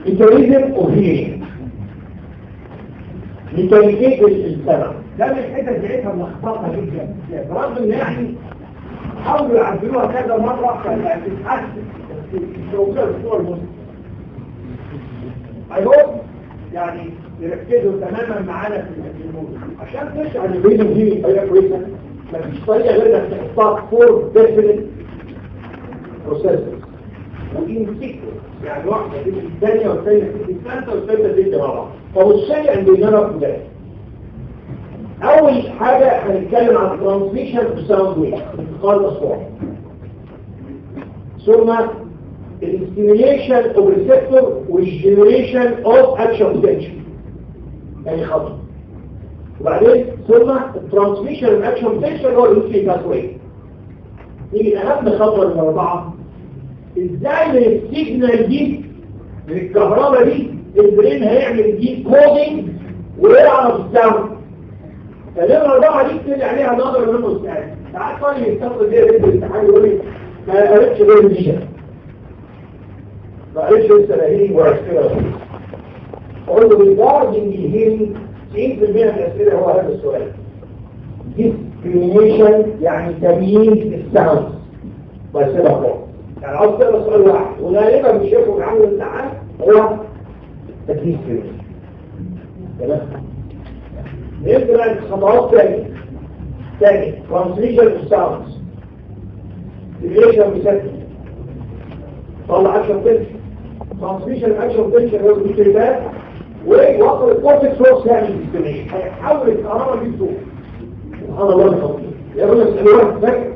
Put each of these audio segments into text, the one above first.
ميكانيزم اوف هيرنج ميكانيكيه السمع ده من الحتت بتاعتها ملخبطه جدا برغم ان يعني حاولوا يعدلوها كذا مره فبقت تتحسن بس مش موجوده في الصور المسلمه اي هوب يعني يركزوا تماما معانا في الموضوع عشان تشعر ان الريزم دي طريقه كويسه مفيش طريقه غير انك تحطها فور ديفينيت بروسيسور وإن سيكونس يعني واحده تيجي الثانيه والثانيه تيجي الثالثه والثالثه تيجي مع بعض طب الشيء اللي نعرف ده اول حاجه هنتكلم عن ترانسميشن اوف ساوند ويف انتقال الاصوات ثم الاستيميليشن اوف ريسبتور والجنريشن اوف اكشن بوتنشال يعني خطوه وبعدين ثم الترانسميشن اوف اكشن بوتنشال هو الانسي باثوي نيجي اهم خطوه من اربعه ازاي من السيجنال دي من الكهرباء دي البرين هيعمل دي كودينج ويعرف الساوند فالنمرة أربعة دي بتدي عليها نظر من المستعد ساعات طالب يستخدم دي رد الامتحان يقول لي ما قريتش غير دي ما قريتش لسه لاهينج وأسئلة أقول له ريجاردنج الهيلينج 90% من الأسئلة هو هذا السؤال discrimination يعني تمييز الساوند وأسئلة أخرى يعني عاوز تقرا سؤال واحد وغالبا مش يخرج عنه الامتحان هو تكليف تمام نبدأ الخطوات تاني تاني ترانسليشن ساوندز ريليشن بسكت طلع اكشن بنش ترانسليشن اكشن بنش هو الكتابات ويوصل الكورتكس فورس يعني الاستماعي هيحول الكهرباء دي لصوت سبحان الله الخطير يقول لك الوقت فاكر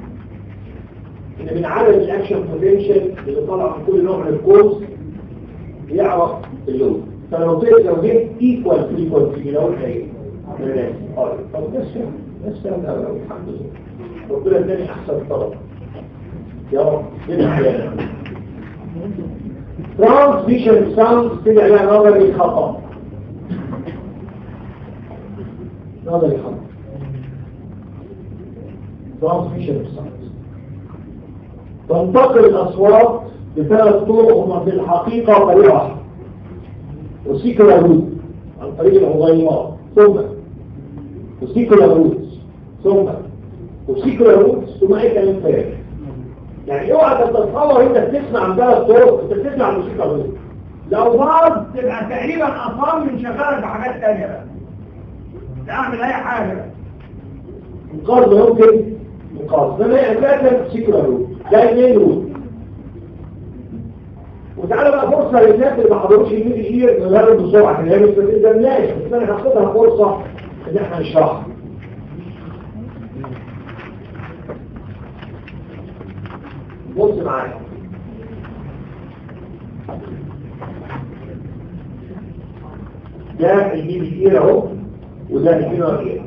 ان من عدد الاكشن بوتنشال اللي طلع من كل نوع من الكورس يعرف اللون فلو جيت لو جيت ايكوال فريكونسي لو ايه طب لسه لسه الحمد لله ربنا اداني احسن طلب يا رب دين حيانا ترانسميشن ساوند تبع عليها نظري خطا نظري خطا ترانسميشن ساوند تنتقل الاصوات بثلاث طرق هما في الحقيقه طريقه واحده وسيكولا روت عن طريق العظيمات ثم وسيكولا روتس ثم وسيكولا روتس ثم اي كلام فارغ يعني اوعى تتصور انت بتسمع عن ثلاث طرق انت بتسمع عن موسيقى روت لو باظ تبقى تقريبا اصلا من شغاله بحاجات تانية بقى تعمل اي حاجه بقى مقارنه يمكن مقارنه لما هي اساسا سيكولا روت ده اثنين روت وتعالى بقى فرصة للناس اللي ما حضروش الميد اير نغرب بسرعة عشان هي مش بتنزلناش بس انا هاخدها فرصة ان احنا نشرحها بص معايا ده الميد اير اهو وده الهينا اير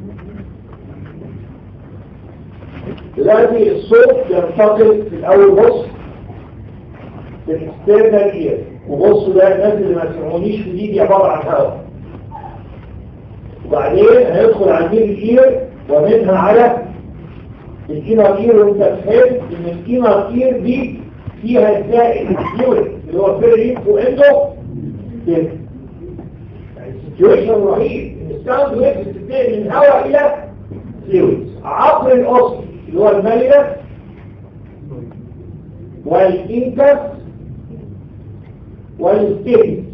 دلوقتي الصوت ينتقل في الاول بص بالاكسترنال اير وبصوا ده الناس اللي ما سمعونيش في دي, دي عباره عن هواء وبعدين هيدخل على الميد اير ومنها على الكينر اير وانت تحس ان الكينر اير دي فيها الزائد فلويد اللي هو فيري وعنده كده يعني سيتويشن رهيب ان الساوند ويف بتنتقل من هواء الى فلويد عبر الاصل اللي هو الماليه والانكس والستيبس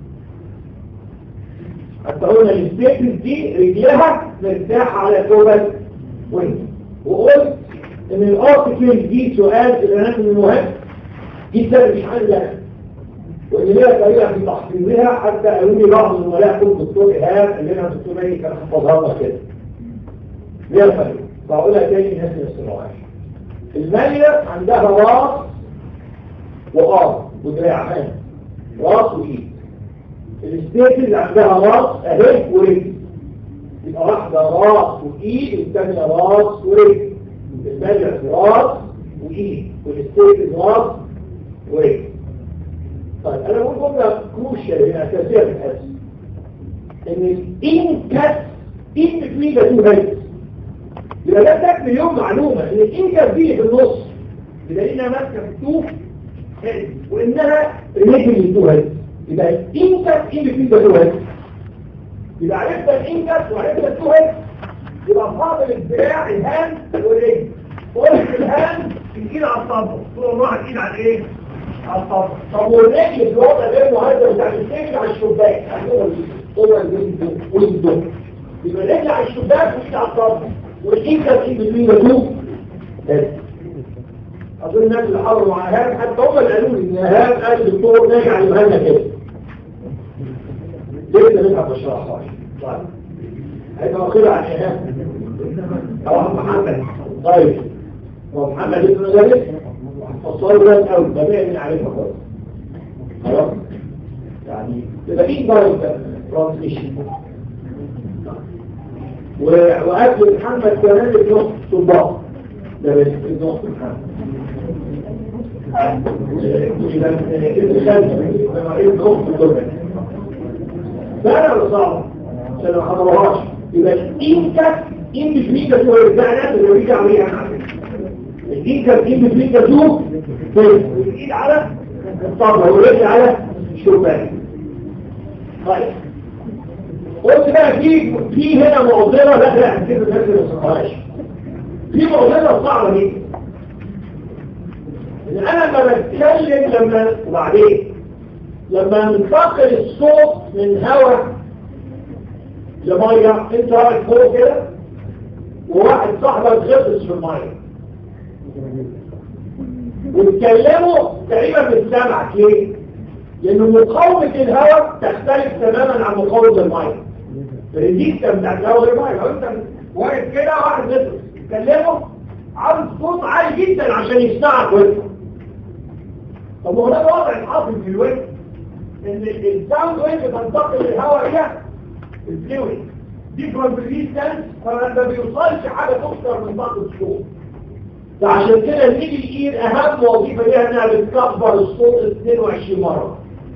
حتى قلنا الستيبس دي رجلها مرتاحة على كوبل وينج وقلت ان الارتكل دي سؤال في الاناتوم المهم جدا مش عندنا وان ليها طريقه في تحفيظها حتى قالوا لي بعض الزملاء كنت دكتور ايهاب قال لنا دكتور مالي كان حفظها لنا كده ليها طريقه فاقولها تاني الناس ما يسمعوهاش الماليه عندها راس وقار ودراعان راس وايد الستيت اللي عندها راس اهي ورجل يبقى واحدة راس وايد والثانية راس ورجل المالية راس وايد والستيت راس ورجل طيب انا بقول جملة كروشال هنا اساسية في الحس ان الانكس ان بتوين ذا تو هيدز يبقى ده اداك مليون معلومة ان الانكس دي في النص بدليل انها ماسكة في التوف وانها ريليتد للتو هيدز يبقى الانكس ايه اللي فيه ده يبقى عرفت الانكس وعرفت التوهج يبقى فاضل الدراع الهان والرجل قلت الهان الايد على الصدر طول واحد ايد على ايه؟ على الصدر طب والرجل في الوضع غير مهذب بتاع السجن على الشباك هو الجسم والدم يبقى الرجل على الشباك والايد على الصدر والايد كانت ايد بتوين ده بس اظن الناس اللي حضروا مع ايهاب حتى هم اللي قالوا لي ان ايهاب قال الدكتور ناجي على المهنه كده ليه انت نفهم بشرح طيب هيبقى واخدها عن ايهاب او محمد طيب هو محمد ابن ذلك فصار ده الاول ده بقى من عليه خلاص خلاص يعني تبقى في درجه ترانسميشن وقبل محمد كمان ابن صباح ده بس ابن محمد فأنا ولا صعب عشان ما خطروهاش يبقى الإنكا إن مش ميكا سوى الإنسانات اللي بيجي عمليها الإنكا إن مش ميكا سوى والإيد على الطابة والرجل على الشربان طيب قلت بقى في في هنا معضلة لا لا كده الناس ما تصحاش في معضلة صعبة جدا ان انا لما بتكلم لما وبعدين لما ننتقل الصوت من هواء لميه انت واقف فوق كده وواحد صاحبك غطس في الميه وتكلموا تقريبا بتسمعك ليه؟ لان مقاومة الهواء تختلف تماما عن مقاومة الميه الريزيستا بتاعت الهواء غير الميه لو انت واقف كده واحد غطس تكلمه عاوز صوت عالي جدا عشان يسمعك وانت طب هو ده الوضع الحاصل في الويب ان الساوند ويف بتنتقل الهواء الى الفلويد دي كونفريستنس فما بيوصلش حاجه اكتر من ضغط الصوت فعشان كده الميدل اير اهم وظيفه ليها انها بتكبر الصوت 22 مره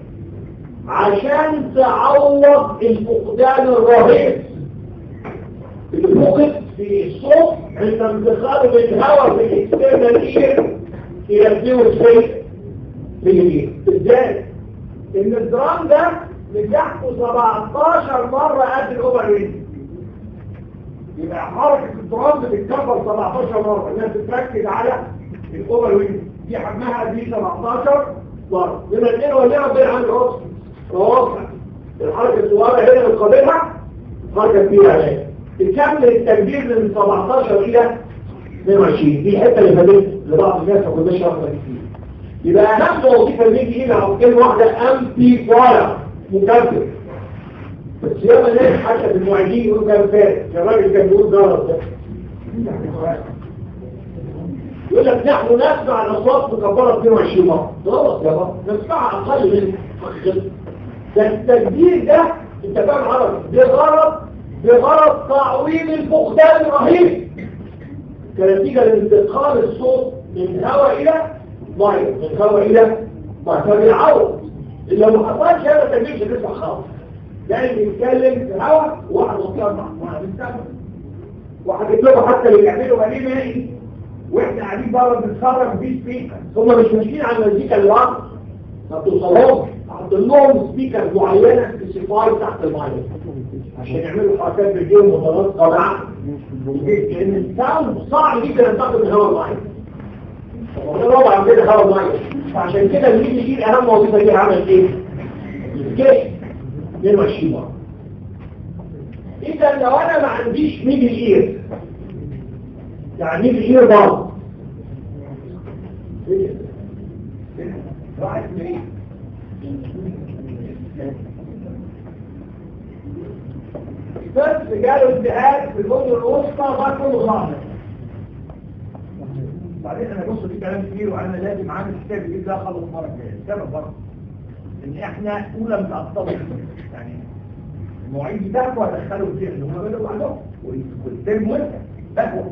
عشان تعوض الفقدان الرهيب اللي فقد في الصوت عند انتقال الهواء في الاكسترنال اير الى الفلويد فيس بالجنيه ازاي ان الدرام ده مساحته 17 مرة قد الاوفر ويند يبقى حركة الدرام بتتكبر 17 مرة انها بتركز على الاوفر ويند دي حجمها قد ايه 17 مرة لما الاثنين ولا بين عن الرأس رواصع الحركة الصغيرة هنا اللي قابلها حركة كبيرة عليها تكمل التكبير من 17 الى 22 دي الحته اللي فاتت لبعض الناس ما كناش واخده كتير يبقى اهم وظيفه اللي يجي هنا او كلمه واحده امبي فاير مكبر بس ياما ناس حتى في المعيدين يقولوا كان فارق الراجل كان بيقول ضرب ده يقول لك نحن نسمع الاصوات مكبره 22 مره غلط يا بابا نسمعها اقل من ده التكبير ده انت فاهم عربي بغرض بغرض تعويض الفقدان الرهيب كنتيجه لانتقال الصوت من هواء الى ميه من هواء الى ميه فبيعوض اللي لو ما حصلش هذا التكبير مش هتسمع خالص يعني بيتكلم في هواء وواحد مطلع واحد بيستمع واحد لكم حتى اللي بيعملوا مالين ايه واحنا قاعدين بره بنتفرج في سبيكر هم مش ماشيين على المزيكا لوحده ما بتوصلهمش حط لهم سبيكر معينه سبيسيفاي تحت الميه عشان يعملوا حركات رجلهم متناسقه مع لان الساوند صعب جدا ينتقل من هواء الميه وده الوضع عندنا هواء الميه فعشان كده اللي يجي اهم وظيفه دي عمل ايه؟ السكيش 22 مره اذا لو انا ما عنديش ميدل اير يعني ميدل اير برضه راحت منين بس جاله التهاب في الأذن الوسطى ما كله ظاهر بعدين انا بص في كلام كتير وانا لازم عامل حساب الجيب ده خلص المره الجايه السبب برضه ان احنا اولى متعطله يعني المواعيد بتاعته هدخله في اللي هم بدأوا عندهم والترم وانت بقوا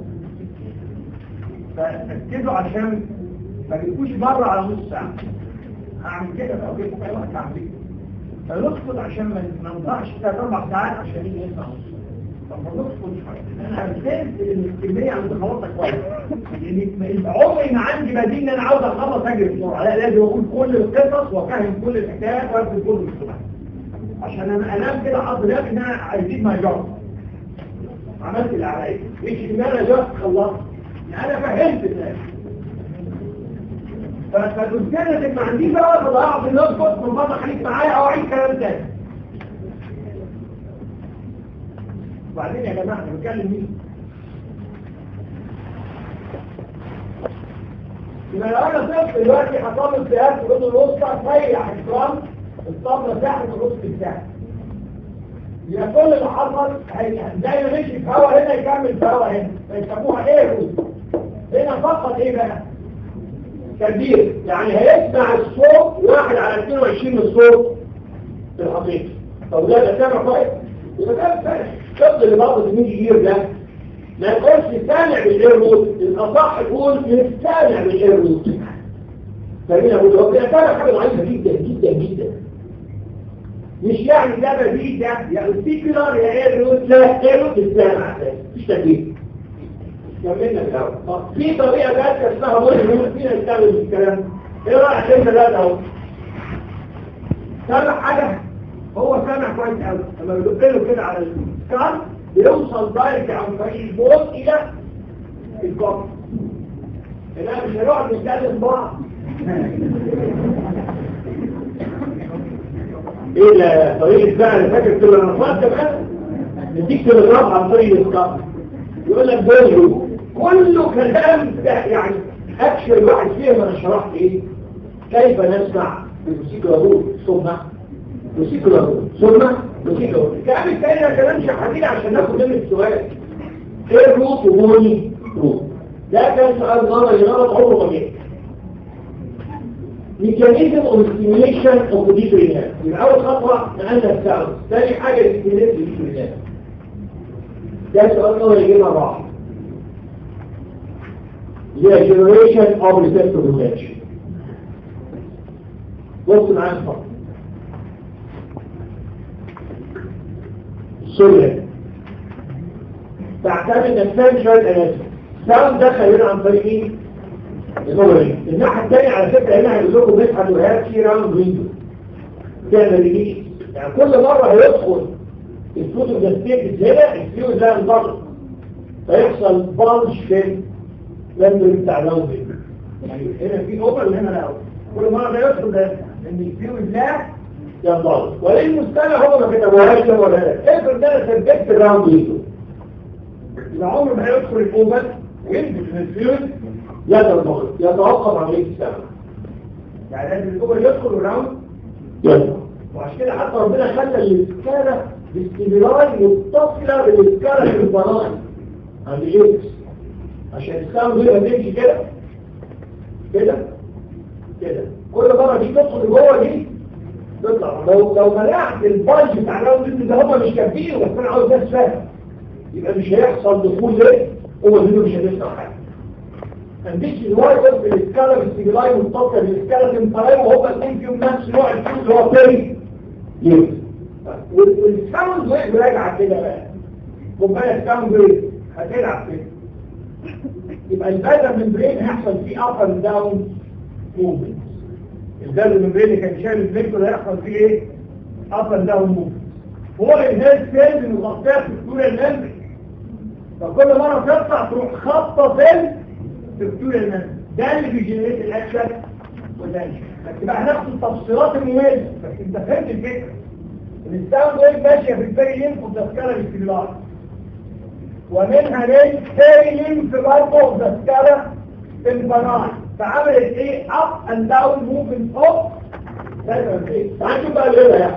فركزوا عشان ما تجيبوش مره على نص ساعه هعمل كده بقى وكده في اي وقت هعمل كده فنسكت عشان ما نضيعش ثلاث اربع ساعات عشان يجي يسمع انا هرسلت الكميه عند خلاصها كويس يعني عمري ما عندي بديل ان انا عاوز اخلص اجري بسرعه لا لازم اقول كل القصص وافهم كل الحكايات وافهم كل الصلاح عشان انا انام كده حاطط بالي ان انا عايزين ما جرب عملت اللي عليا مش ان انا جربت خلصت انا فهمت الناس فالمشكله ما عنديش بقى وقت اضيعه في الناس كنت من فتره خليك معايا او اعيد كلام تاني وبعدين يا جماعه انا بتكلم مين؟ يبقى لو انا طفل دلوقتي حصل له التهاب في الاذن الوسطى تريح الكرام الطبله تحت الرص بتاعي يبقى كل اللي حصل زي ما مشي في هوا هنا يكمل في هوا هنا فيسموها ايه هنا فقط ايه بقى؟ كبير يعني هيسمع الصوت واحد على 22 من الصوت في الحقيقة طب ده ده سامع كويس يبقى ده سامع الشخص اللي بعض الزميل كبير ده ما يقولش سامع بالاير روت الاصح يقول مش سامع بالاير روت فاهمين ابو ده ده سامع حاجه ضعيفه جدا جدا جدا مش يعني ده بديل ده يا السيكولار يا اير روت لا اير روت السامع مفيش تكليف كملنا الاول في طريقه ثالثه اسمها مهم فينا نستخدم الكلام ايه رايك انت ده اهو سامع حاجه هو سامع كويس قوي لما بيدق له كده على السكار بيوصل دايركت عن طريق البوت الى الكوب لا مش هنقعد نتكلم بعض ايه ده طريقه بقى انا فاكر كده انا فاكر بقى نديك تلغراف عن طريق السكار يقول لك بولو كله كلام يعني اكشن واحد فيهم انا شرحت ايه كيف نسمع بالموسيقى الروح ثم موسيقى الروح ثم موسيقى الروح الكلام الثاني ده كلام شحاتين عشان ناخد منه السؤال ايه الروح وبوني روح ده كان سؤال نظري غلط عمره ما جه ميكانيزم اوف ستيميليشن اوف ديفرينات يبقى اول خطوه نقلنا الساوند ثاني حاجه ستيميليشن ديفرينات ده سؤال نظري جه مره واحده هي generation of receptor potential بص معايا فقط سوريا تعتمد السنشال اناليسيس ساوند دخل هنا عن طريق ايه؟ النظري الناحيه الثانيه على فكره هنا هيقول لكم بيسحب وهات في راوند ويندو تعمل ايه؟ يعني كل مره هيدخل الفوتو جاستيك هنا الفيوز ده ينضغط فيحصل بانش في الممبر بتاع الراوند ويندو يعني هنا في اوبر وهنا لا كل مره ده يدخل ده ان الفيوز لا ينضغط وليه المستمع هو ما كتبوهاش ولا لا افرض ده انا ثبت الراوند ويندو يبقى عمره ما هيدخل الاوبر وينزل من الفيوز يتوقف يتوقف عمليه السمع يعني لازم الاوبر يدخل الراوند يلا وعشان كده حتى ربنا خلى الاسكاله باستمرار متصله بالاسكاله في البناء عند اكس عشان الساوند يبقى تمشي كده كده كده كل مره دي تدخل جوه دي تطلع لو لو منعت البانش بتاع الراوند ده هم مش كافيين بس انا عاوز ناس فاهم يبقى مش هيحصل دخول ليه هو اللي مش هتفتح حاجه عنديش الواير في الاسكالا باستجلاي متصل بالاسكالا تنفرين وهما الاثنين فيهم نفس نوع الفيوز اللي هو بيري يس والساوند ويف راجعه كده بقى خد بالك ساوند ويف هتلعب كده يبقى البازل ممبرين هيحصل فيه اب اند داون موفمنت البازل ممبرين اللي كان شايل الفليكتور هيحصل فيه ايه؟ اب اند داون موفمنت هو الهيد سيلز المغطيه في الكتور الممبرين فكل مره تطلع تروح خبطه في الكتور الممبرين ده اللي بيجنريت الاكشن وده لكن بقى هناخد التفصيلات المميزه بس انت فهمت الفكره ان الساوند ويف ماشيه في البيري لينف وتذكره الاستبلار ومنها ليه بيري لينف برضه وتذكره في البنان فعملت ايه اب اند داون موفمنت اوف تعال شوف بقى اللي هنا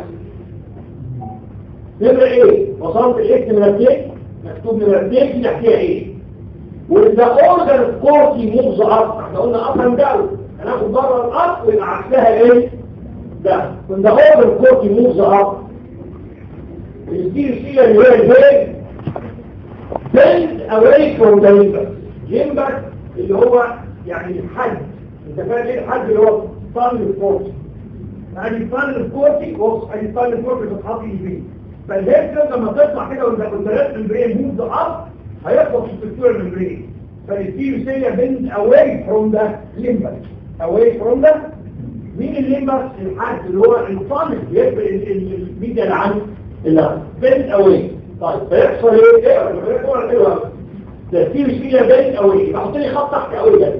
نمرة ايه وصلت الاكس من التيك مكتوب من التيك دي تحتيها ايه وإذا اوردر كورتي موفز اب احنا قلنا اب اند داون هناخد بره الاب ويبقى عكسها ايه ده وإذا اوردر كورتي موفز اب الستيل السيلة اللي هي الهيد bend away from the limber limber اللي هو يعني الحد انت فاهم ايه الحد اللي هو طن الكورتي يعني طن الكورتي بص ادي طن الكورتي بتتحط يمين فالهيد لما تطلع كده وانت كنت راسم البرين موف اب هيخبط في الستور الممبرين فالستيروسيليا بند away from the limbus away from the مين الليمبس الحد اللي هو الفانل بيقبل الميديا اللي عنده اللي بند away طيب فيحصل ايه؟ ايه حلوه الستيروسيليا بند away بحط لي خط تحت away ده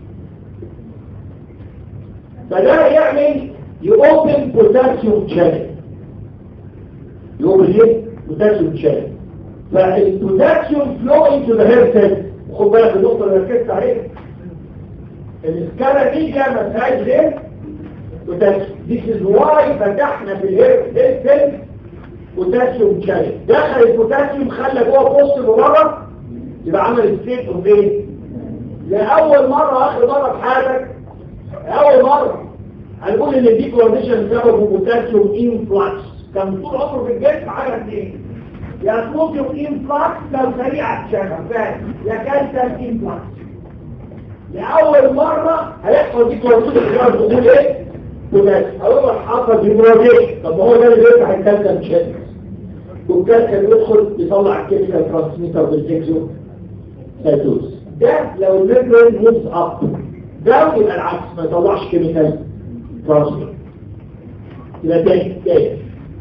فده يعمل يوبن بوتاسيوم شانل يوبن ايه؟ بوتاسيوم شانل فالبوتاسيوم فلو انتو ذا هير سيل خد بالك النقطه اللي ركزت عليها الاسكالا دي جايه ما فيهاش غير بوتاسيوم This is why فتحنا في الهير سيل بوتاسيوم شانل دخل البوتاسيوم خلى جوه بوست بره يبقى عمل ستيت اوف ايه؟ لاول مره اخر مره في حياتك اول مره هنقول ان دي كورديشن سببه بوتاسيوم انفلاكس كان طول عمره في الجسم حاجه اثنين يا صوتيوم انفلاكس لو سريع الشغل فاهم يا كالسيوم انفلاكس لاول مره هيحصل دي كورديشن سببه بتقول ايه بوتاسيوم اول حصل ديموراجيشن طب ما هو ده اللي بيفتح الكالسيوم شانل والكالسيوم يدخل يطلع الكيميكال ترانسميتر بالجيكسو سيتوز ده لو الميمبرين موفز اب ده يبقى العكس ما يطلعش كيميكال ترانسميتر يبقى تاني تاني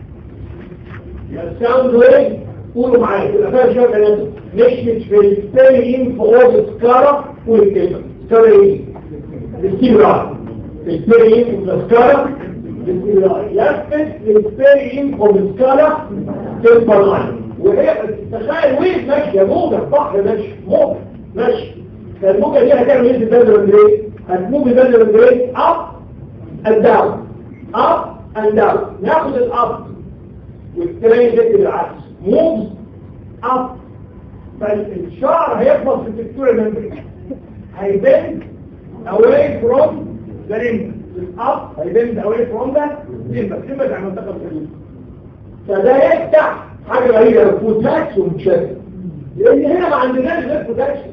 الساوند ويف قولوا معايا يبقى فيها شويه كلام مشيت في السبيرين في اوضه سكاره والكلمه سكاره ايه؟ الاستمرار السبيرين في السكاره الاستمرار لفت السبيرين في السكاره تمبر لاين وهي تخيل ويف ماشيه موجه بحر ماشي موجه ماشي فالموجه دي هتعمل ايه في البذر اندريه؟ هتموج البذر اندريه اب اند داون اب اند داون ناخد الاب والترين ده بالعكس موفز اب فالشعر هيخبط في التكتور الممبرين هيبند away from the limb الاب هيبند away from the limb limb زي ما انتقل في فده يفتح حاجة غريبة بوتاسيوم شكل لان هنا ما عندناش غير بوتاسيوم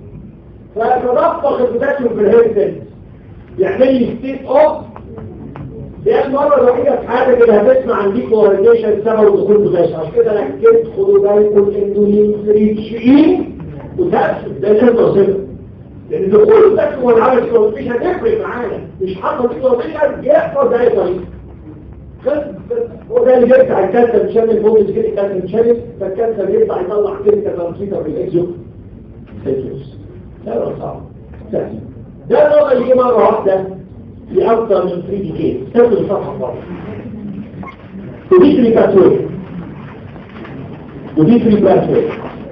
فتدفق البوتاسيوم في الهيرتنس يعمل لي ستيت اوف دي المرة الوحيدة في حياتك اللي هتسمع عن دي كوريليشن سبب دخول بوتاسيوم عشان كده انا حكيت خدوا بالكم انه ينفريتشين بوتاسيوم ده اللي انت وصلت لان دخول البوتاسيوم والعمل الكلوروفيش هتفرق معانا مش حاطط الكلوروفيش يحصل ده طريق هو ده اللي بيرجع الكالسيوم تشانل البومز كده الكالسيوم تشانل فالكالسيوم يطلع يطلع كيميكال ترانسميتر في الاكزو سيتوس ده هو صعب سهل ده الوضع اللي جه مره واحده في اكثر من 3 دي كيس تاخد الصفحه بره ودي فري باتوي ودي فري باتوي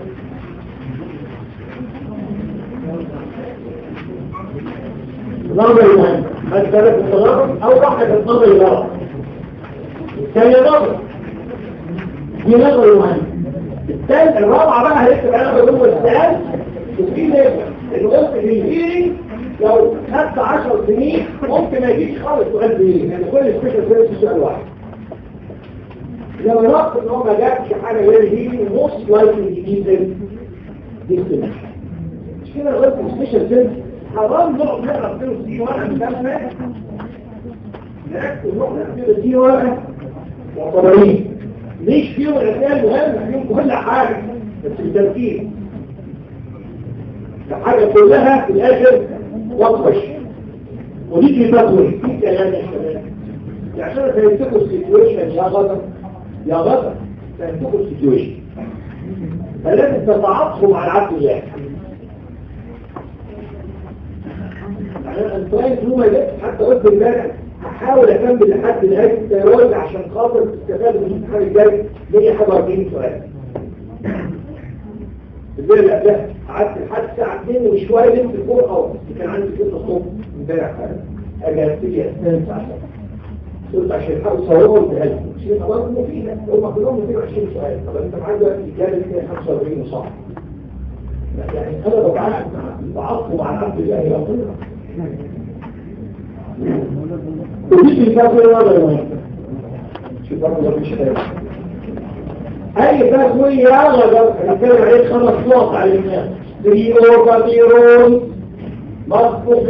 نظري مهم مسألة التغرب أو واحدة نظري غلط الثانية نظر دي نظر مهم الثالث الرابعة بقى هيكتب انا بقول الثالث وفي نظر اللي قلت في الهيرنج لو خدت 10 سنين ممكن ما يجيش خالص سؤال بيه يعني كل سبيشال سيرفيس سؤال واحد لو ربط ان هو ما جابش حاجه غير الهيرنج موست لايكلي يجيب ديستنيشن مش كده لو قلت سبيشال سيرفيس حرام نقعد نقرا في سي واحد ده نركز نقعد نقرا سي واحد معتبرين ليش فيهم الرسائل مهمة فيهم كل حاجة بس التركيز الحاجة كلها في الآخر وطفش ودي في تطوي في كلام يا شباب عشان تنتقوا السيتويشن يا غضب يا غضب تنتقوا السيتويشن فلازم تتعاطفوا مع العبد الله يعني انت هو ما جبت حتى قلت امبارح هحاول اكمل لحد نهايه التيرويد عشان خاطر تستفاد من الامتحان الجاي ليا حاجه 40 سؤال الليله اللي قبلها قعدت لحد الساعه 2 وشويه نمت فوق او كان عندي كده الصبح امبارح اجي ابتدي اسنان الساعه قلت عشان احاول اصورهم بهذا شيء خلاص مفيده هم كلهم 220 سؤال طب انت معاك دلوقتي اجابه 45 وصح يعني انا بتعاطف مع مع العبد الله يا ربنا ودي الفاتوى ولا مهم شوف برضه مفيش حاجه اي فاتوى يا غدر هنتكلم عليه خمس نقط على الناس بيروفاتيرون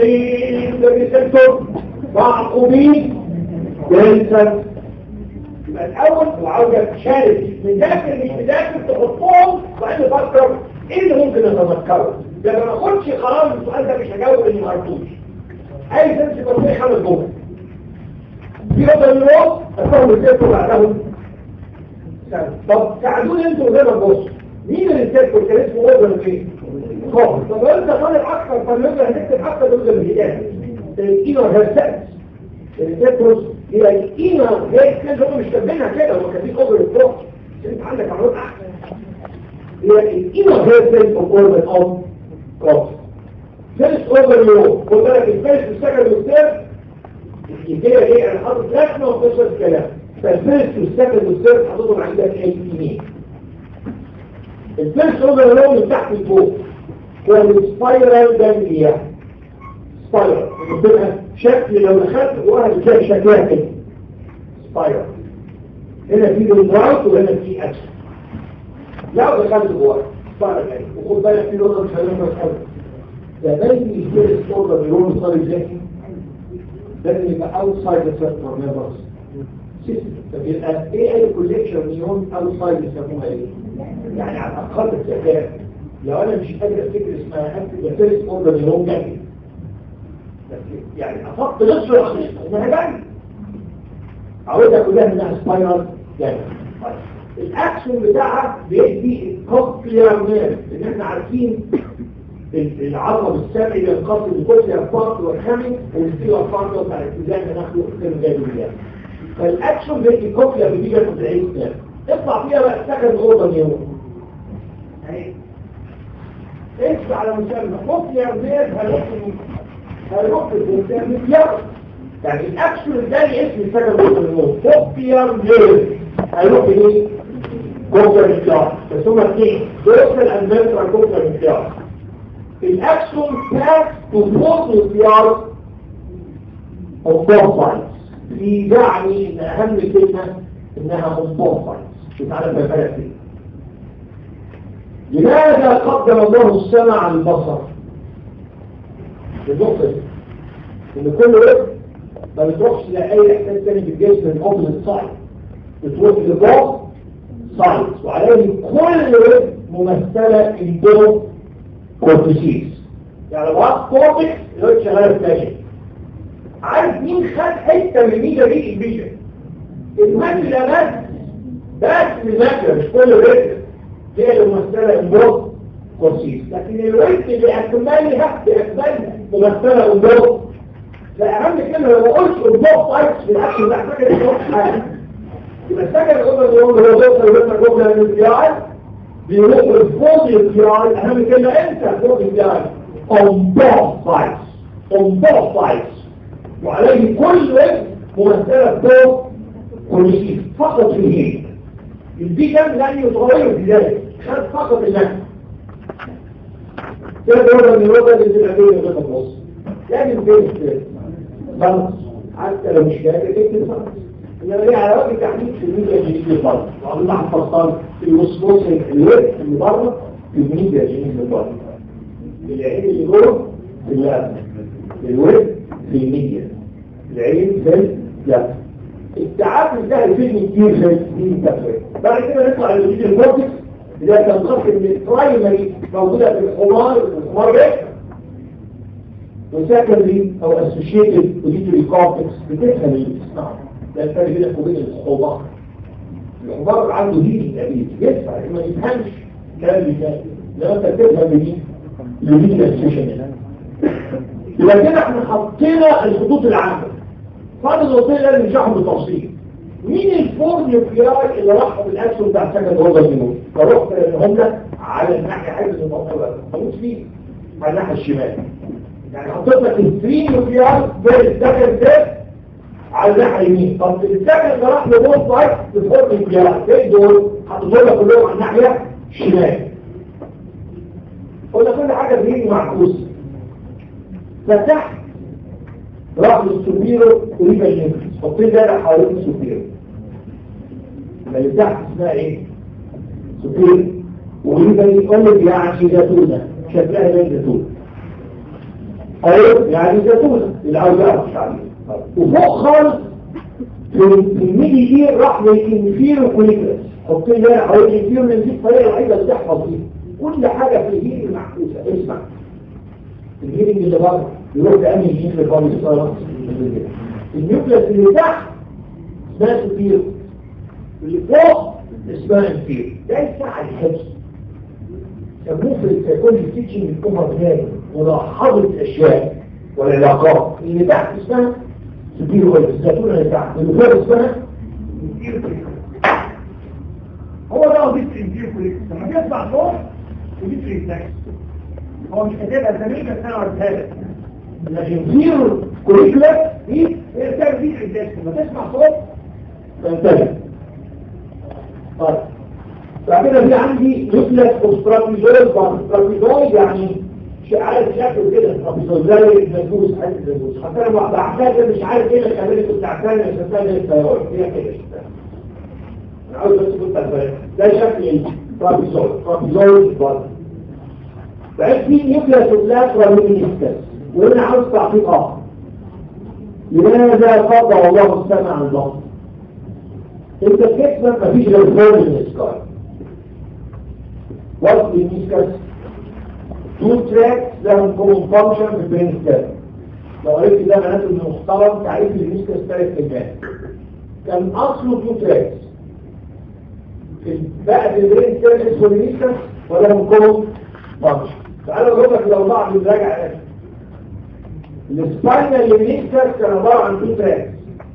مصفوفين بريسبتور معقوبين جنسا يبقى الاول هو عاوزك تشارك مذاكر مش مذاكر تحطهم وبعدين تفكر ايه اللي ممكن اتذكره ده ما اخدش قرار السؤال ده مش هجاوب اني ما عرفتوش عايز امسك تصحيح خمس جمل في نقطه من الوقت افهم ازاي بعدهم طب ساعدوني انتوا زي ما تبصوا مين اللي سيركل كان اسمه اوردر فين؟ خالص طب انت طالب اكثر فالنقدر هنكتب اكثر اوردر الهدايه الاينر هيرسات السيركلز هي الاينر زي كده هم مش كاتبينها كده هم كاتبين اوردر الفوق انت عندك عمود احسن هي الاينر هيرسات اوف اوردر اوف كوست فيرست اوردر يوم خد بالك الفيرست والسكند والثيرد كده ايه انا حاطط لكنه وفيرست الكلام فالفيرست والسكند والثيرد حاططهم عندك ايه يمين الفيرست اوردر اللي هو من تحت لفوق هو السبايرال جانجليا سبايرال بتبقى شكل لو دخلت جواها بتلاقي شكلها كده سبايرال هنا في بالراوت وهنا في اكس لو دخلت جواها سبايرال يعني وخد بالك في نقطه مش هنعمل حاجه ده باين الفيرست اوردر بيقولوا صار ازاي لازم يبقى اوتسايد السيركل نيفرز طب يبقى ايه الكوليكشن نيون اوتسايد يسموها ايه؟ يعني على الاقل الذكاء لو انا مش قادر افتكر اسمها اكتب الفيرست اوردر نيون جاي يعني افضل نصف الخصيصه انها جاي عاوزها كلها انها سبايرال جاي الاكشن بتاعها بيدي الكوكليار نيرف ان احنا عارفين العظم السمعي بينقسم لكوكليار بارت والخامي والستيلر بارت بتاع الاتزان اللي ناخده في جاي بالله فالاكشن بيدي كوكليار بيجي من العين ده اطلع فيها بقى سكند اوردر نيرون اهي اكتب على مسمى كوكليار نيرف هيروح هيروح في الانسان مليار يعني الاكشن الثاني اسم السكند اوردر نيرون كوكليار نيرف هيروح ايه كوكليار مليار بس هما اثنين دوسل اند فنترال كوكليار مليار الاكشن باس تو فوق مليار of both sides في يعني ان اهم كلمه انها on both sides تعالى بفرق فيه لماذا قدم الله السمع عن البصر النقطه دي ان كل وقت ما بتروحش لاي احساس تاني في الجسم من اوبزيت سايد بتروح لبوث سايدز وعليه كل وقت ممثله الدو كورتيسيس يعني بعض كورتكس اللي هو شغاله في ماشي عارف مين خد حته من الميجا دي الفيجن الماكله بس بس الماكله مش كل الرجل هي الممثله البوت كورسيس لكن الوجه باكملها باكملها ممثله البوت فاهم كلمه لو ما قلتش البوت سايتس بالعكس ده محتاج البوت حاجه يبقى السكن الأمر اليوم اللي هو بيوصل لما جملة من البيعي بيروح الفوضي البيعي أهم كلمة أنت الفوضي البيعي on both sides on both sides وعليه كل وجه ممثلة بوت كوليسيس فقط في الهيك دي كان لن يتغير في ذلك خد فقط النفس كده هو من الوضع اللي تبقى فيه غير النص لازم فين خلاص حتى لو مش فاكر اكتب خلاص انما ليه على وجه تحديد في الميديا الجديد للبر وعلى حفظتان في الوسبوس الويب اللي بره في الميديا الجديد للبر العين اللي جوه في اللاب الويب في الميديا العين في اللاب التعافي ده الفيلم كتير في الدين التفريق بعد كده نطلع للفيديو الكورتكس اللي هي تنقسم من البرايمري موجودة في الحمار الحمار بيكتر وسكندري او اسوشيتد اوديتوري كورتكس بتفهم الاستثناء ده الفرق بين وبين الحمار الحمار عنده هيلي تقريبا يدفع ما يفهمش كلام بيتقال لو انت بتفهم بدي لدي الاسوشيشن يبقى كده احنا حطينا الخطوط العامه فاضل النقطتين لازم نشرحهم بالتفصيل مين الفور نيوكلياي اللي راحوا بالاكسون بتاع سكند اوردر ديمون فروح هم على الناحيه حاجه الموضوع هموت فيه على الناحيه الشمال يعني حطيت لك الثري نيوكلياي بين السكند ده على الناحيه اليمين طب السكند اللي راح لبوث سايد الفور نيوكلياي فين دول حطيتهم لك كلهم على الناحيه الشمال قلنا كل حاجه بيجي معكوسه فتحت راح للسوبيرو قريبا للنفس حطين دايره حوالين السوبيرو اللي تحت اسمها ايه سوبيرو وقريبا يقول لك يعني زيتونه شكلها زي زيتونه ايوه يعني زيتونه اللي عاوز يعرف عليه وفوق خالص في الميدي اير راح للانفيرو كوليكولاس حط لي هنا حوالي الانفيرو لان دي الطريقه الوحيده اللي تحفظ بيها كل حاجه في الهيرنج محفوظه اسمع الهيرنج اللي بره يروح لأنهي جين في الفامي الصالة النيوكليس اللي تحت اسمها سفير اللي فوق اسمها انفير ده يساعد الحفظ سموه في السيكولوجي تيتشنج الكومر بلان ملاحظة الأشياء والعلاقات اللي تحت اسمها سفير والزيتون اللي تحت اللي فوق اسمها انفير هو ده قضيه الانفير كوليكس لما بيطلع فوق ودي ريفلكس هو مش كاتبها زميل بس انا قلتها لك الانفير كوليكولاس دي هي بتعمل دي ريفلكس لما تسمع صوت تنتهي طيب بعد كده في عندي نيوكليس اوسترابيزول اوسترابيزول يعني مش عارف شكله كده اوسترابيزول زي الدبوس حاجه الدبوس حتى انا بحتاج مش عارف ايه الخليه كنت عارفاني مش عارفاني التيار هي كده انا عاوز بس كنت عارفاني ده شكل الترابيزول ترابيزول برضه بعد في نيوكليس اوسترابيزول مينيسكس وهنا عاوز تعقيق اخر لماذا فضل الله السمع عن البصر انت في جسمك مفيش غير فورم الاسكار وصل الميسكس تو تراكس لهم كومن فانكشن في البرين ستيم لو قريت ده معناته انه مختلط تعريف الميسكس ثلاث كلمات كان اصله تو تراكس بقى في البرين ستيم اسمه الميسكس ولهم كومن فانكشن تعالوا اقول لك لو بعض بنراجع على السباينال الميسكس كان عباره عن تو تراكس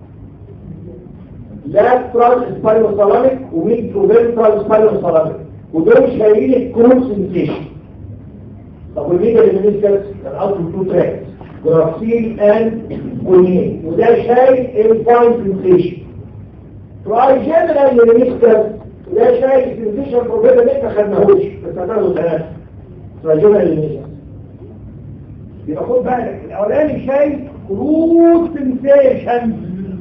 لاترال سباينوسالاميك وميدرو فينترال سباينوسالاميك ودول شايلين الكروس سنسيشن طب والميجا الميسكس كان اصله تو تراكس جرافسين اند كونين وده شايل الفاين سنسيشن تراي جنرال الميسكس وده شايل سنسيشن بروبيتا ما خدناهوش بس هتاخده ثلاثه تراي جنرال الميسكس يبقى خد بالك الاولاني شايل كروس سنسيشن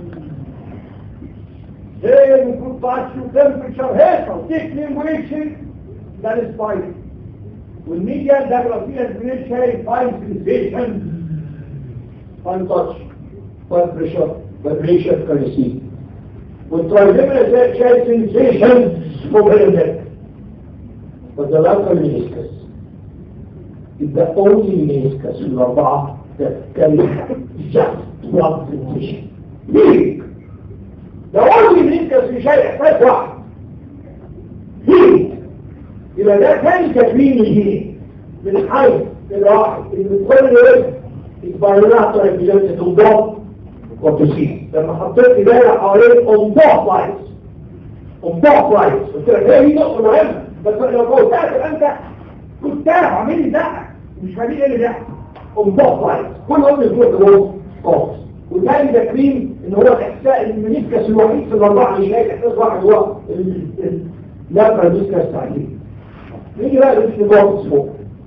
زي المفروض بعد شو تمبرتشر هيصل تكلم ويكشن ده السبايك والميديا ده جرافيا البريد شايف فاين سنسيشن فاين تاتش فاين بريشر فايبريشن كاريسي والترايجيمنا زي شايف سنسيشن موبيلنت فده المينيسكس يبقى اونلي مينيسكس الاربعه تتكلم جاست وان سنسيشن ليه؟ لو قلت بنسكس في شيء احساس واحد هيت يبقى ده كان تكوين الهيت من حيث الواحد ان كل يوم يكبر لها طريقة تنضاف وتسيب لما حطيت دايرة حوالين انضاف لايتس انضاف لايتس قلت لك هي دي نقطة مهمة بس لو قلتها تبقى انت كنت تعرف عامل لي دقة مش فاهمين ايه اللي ده انضاف لايتس كل يوم يقول جوه خالص وتاني تكريم ان هو الاحساء المنيسكس الوحيد في الاربعه اللي شايف احساس واحد هو اللابرا المنيسكس تعليم نيجي بقى للاستضافه فوق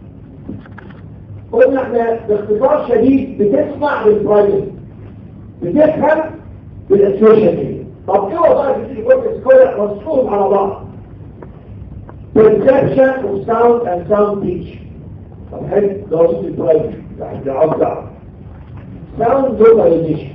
قلنا احنا باختصار شديد بتسمع بالبرايم بتفهم بالاسوشيال دي طب ايه وظائف الكورتكس كلها مصفوف على بعض perception of sound and sound pitch طب حلو ده وظيفه البرايم ده عاوز تعرف ساوند لوكاليزيشن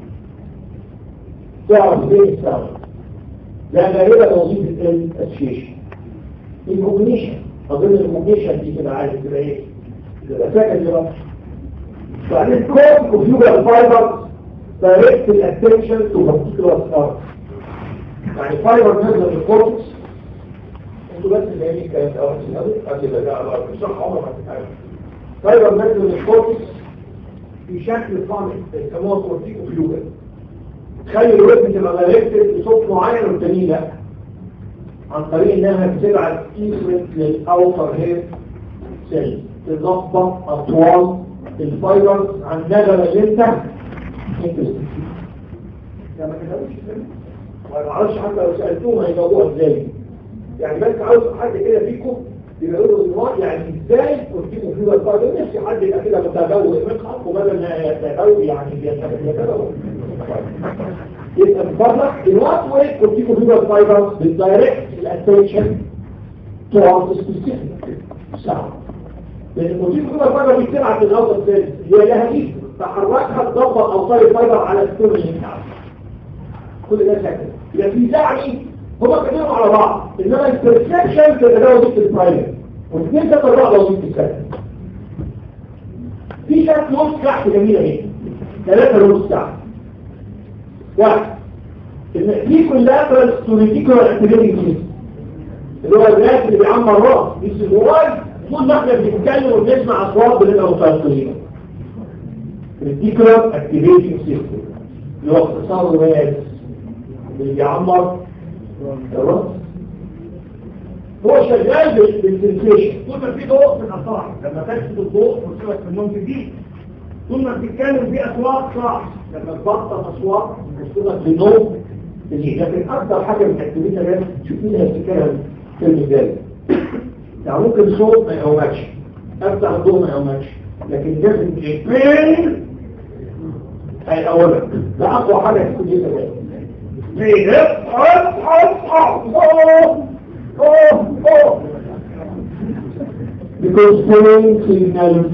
تعرف ايه الساوند ده غالبا وظيفه الاسوشيشن الكوجنيشن اظن الكوجنيشن دي كده عارف تبقى ايه تبقى فاكر دلوقتي بعدين كود كمبيوتر فايبر direct الاتنشن to particular part يعني فايبر نزل الكورتكس انتوا بس اللي هي الكلام ده اول كده ده على الارض صح عمر ما تتعرف فايبر نزل الكورتكس في شكل صامت يسموها كورتيكو فلوجل تخلي الوزن تبقى غالبت بصوت معين والتاني لا عن طريق انها بتبعت ايفرنت للاوتر هير سيل تظبط اطوال الفايبرز عن نجمة اللي انت انت ده ما كتبوش ما اعرفش حتى لو سالتوهم هيجاوبوها ازاي يعني بس عاوز حد كده فيكم يقولوا النوع يعني ازاي كنتيكم في الفايبر نفسي حد يبقى كده متجوز مقعد وبدل ما يتجوز يعني بيتجوز يبقى بفرق الوقت وين كنتيكم في الفايبر بالدايركت الاتنشن توارد سبيسيفيك ساعة لان كنتيكم في الفايبر دي بتبعت الاوتر سيلز هي لها دي تحركها تضبط اوصال الفايبر على السكون اللي بتاعها كل ده سكن يبقى في داعي هما كلهم على بعض انما البرسبشن تتجاوز البرايمري والاثنين تتجاوز وظيفه السكن في شكل نص تحت جميله اهي ثلاثه نص تحت واحد ان دي كلها ترانسكوريتيكال اكتيفيتي اللي هو الناس اللي بيعمر راس دي سيجواي طول ما احنا بنتكلم وبنسمع اصوات بنبقى متاثرين ريتيكولار اكتيفيتنج سيستم اللي هو اختصار الراس اللي بيعمر الراس هو شغال بالسنسيشن طول ما في ضوء في الأصاع لما تكسب الضوء وتسيبك في النوم جديد طول ما بتتكلم في أصوات صح لما تبطل اصوات بتصيبك بنوم تجي لكن اكتر حاجه بتكتبينها ده شوفينها افتكرها في المثال يعني ممكن صوت ما يقومكش افتح الضوء ما يقومكش لكن لازم تقفل هيقومك ده اقوى حاجه تكون دي كمان Because pain signals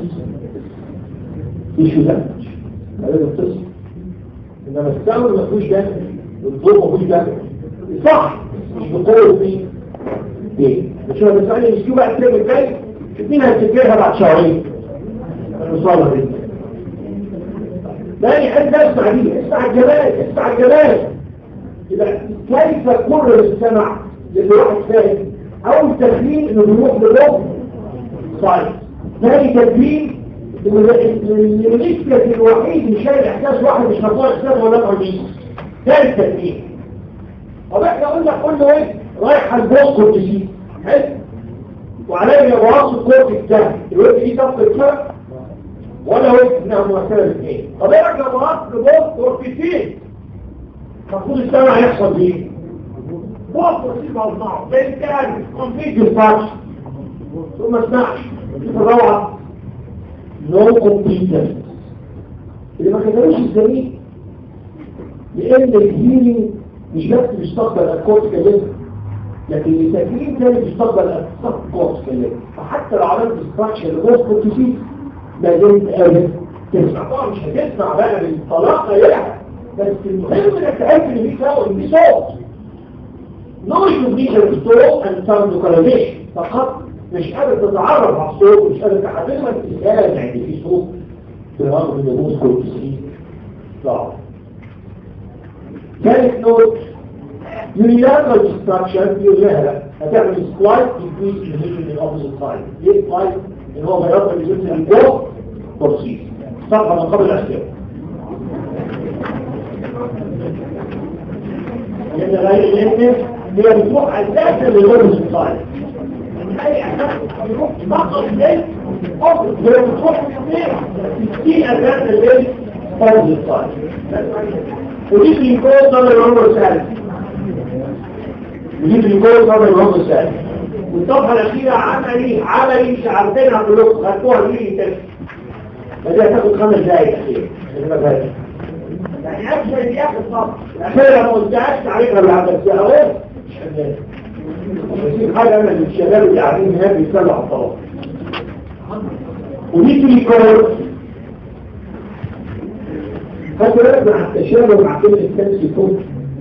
issue damage. هذا القصة إنما الساوند ما فيهوش دامج والضوء ما فيهوش دامج صح مش بقوة مين؟ ايه؟ مش انا بسألني مش بقى الترم الجاي مين هتفكرها بعد شهرين؟ الرسالة دي لا يحب اسمع دي اسمع الجمال اسمع الجمال يبقى كيف كل السمع للي واحد فاهم اول تكليم انه بيروح للرب صحيح ثاني تكليم المشكلة الوحيد اللي شايل احساس واحد مش مطلع احساس ولا قرنين ثالث تكليم طب احنا قلنا كله ايه رايح على البوست كورتيسي حلو وعليه رواص الكورت الثاني الوقت دي طبق فرق ولا وقت انها مؤثرة الاثنين طب ايه لك رواص البوست كورتيسي المفروض السمع يحصل بيه بوست كورتيسي موضوعه زي الكلام كومبليت الفاتش ثم اسمعش شوف الروعة نو كومبليتنس اللي ما كتبوش الزميل لان الهيلينج مش بس بيستقبل الكورس كلمه لكن التكليم تاني بيستقبل الكورس كلمه فحتى لو عملت ديستراكشن لغايه كورتيسي ما زلت قادر تسمع طبعا مش هتسمع بقى بالطلاقه يعني بس المهم انك تأكد ان في صوت ان في صوت نو يوزيشن صوت اند ساوند لوكاليزيشن فقط مش قادر تتعرف على الصوت مش قادر تحدد لك تسأل يعني في صوت في الوقت اللي بوز كورتيسي صعب ثالث نوت unilateral destruction يظهر هتعمل سلايد increase in vision in opposite side ليه سلايد ان هو بيرفع الجسم من فوق ترصيص صفحة من قبل الأشياء لأن غير لأن هي بتروح أساسا للورس سلايد أي أساس بيروح فقط ليه أفضل هي بتروح في أساسا ليه أفضل سلايد ودي بيكون ضمن العمر الثالث ودي بيكون ضمن العمر الثالث والصفحة الأخيرة عملي عملي مش عارفينها كلكم خدتوها دي تاني فدي هتاخد خمس دقايق أخير يعني أكثر دي آخر صفحة الأخيرة ما قلتهاش تعريفها بالعمل بس أهو مش حاجة بس حاجة أنا للشباب اللي قاعدين هناك بيتسلوا على الطلاق ودي بيكون فاكر مع التشابه مع كلمة التنسي فوق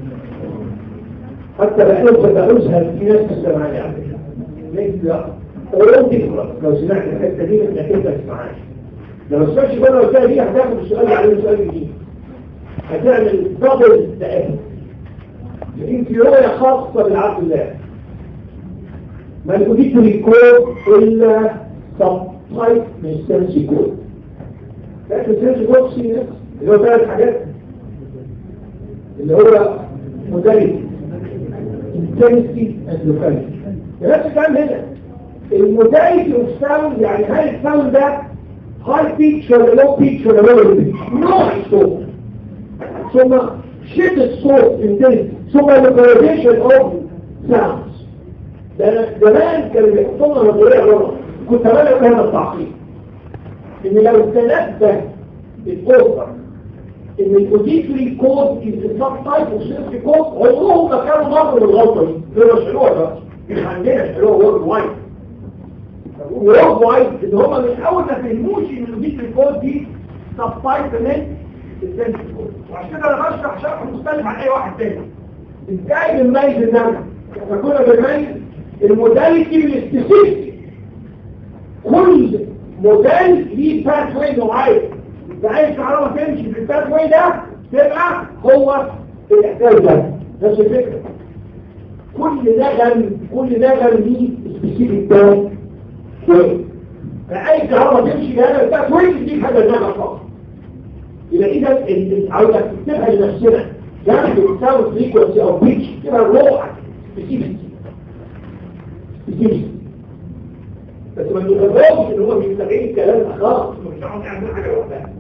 حتى بحيث تدرسها في ناس تسمعني على فكرة ليس لا ولو تقرأ لو سمعت الحتة دي انك انت تسمعهاش لو ما سمعتش بقى قلتها دي هتاخد السؤال عليه سؤال جديد هتعمل دبل تأكد لكن في رؤية خاصة بالعبد الله ما نقوليش الكود إلا سبتايب من التنسي كود لكن التنسي كود سيريس اللي هو ثلاث حاجات اللي هو مدرس intensity and locality نفس الكلام هنا الموداليتي اوف ساوند يعني هل الساوند ده هاي بيتش ولا لو بيتش ولا لو بيتش نوع الصوت ثم شدة الصوت intensity ثم localization of sounds ده أنا زمان كانوا بيحطوا لنا نظريه غلط كنت بلغ بهذا التعقيد ان لو تنبه الأوفر ان الاوديتوري كود السب تايب والسيرفي كود عمرهم ما كانوا مروا بالغلطه دي دول شالوها بقى مش عندنا شالوها وورد وايد وورد وايد ان هم من اول ما فهموش ان الاوديتوري كود دي سب تايب من السيرفي كود وعشان كده انا بشرح شرح مختلف عن اي واحد تاني ازاي بنميز النمل احنا كنا بنميز الموداليتي والاستيسيستي كل موديل ليه باث واي معين فاي كهرباء تمشي في الباث واي ده تبقى هو الاحتاج ده نفس الفكره كل نغم كل نغم ليه سبيسيفيك باث واي فاي كهرباء تمشي بهذا الباث واي تديك هذا النغم فقط يبقى اذا عاوزك تكتبها لنفسنا جنب الساوند فريكونسي او بيتش تبقى روحك سبيسيفيك سبيسيفيك بس ما تغربش ان هو بيستغل الكلام ده خالص مش عارف يعمل حاجه لوحدها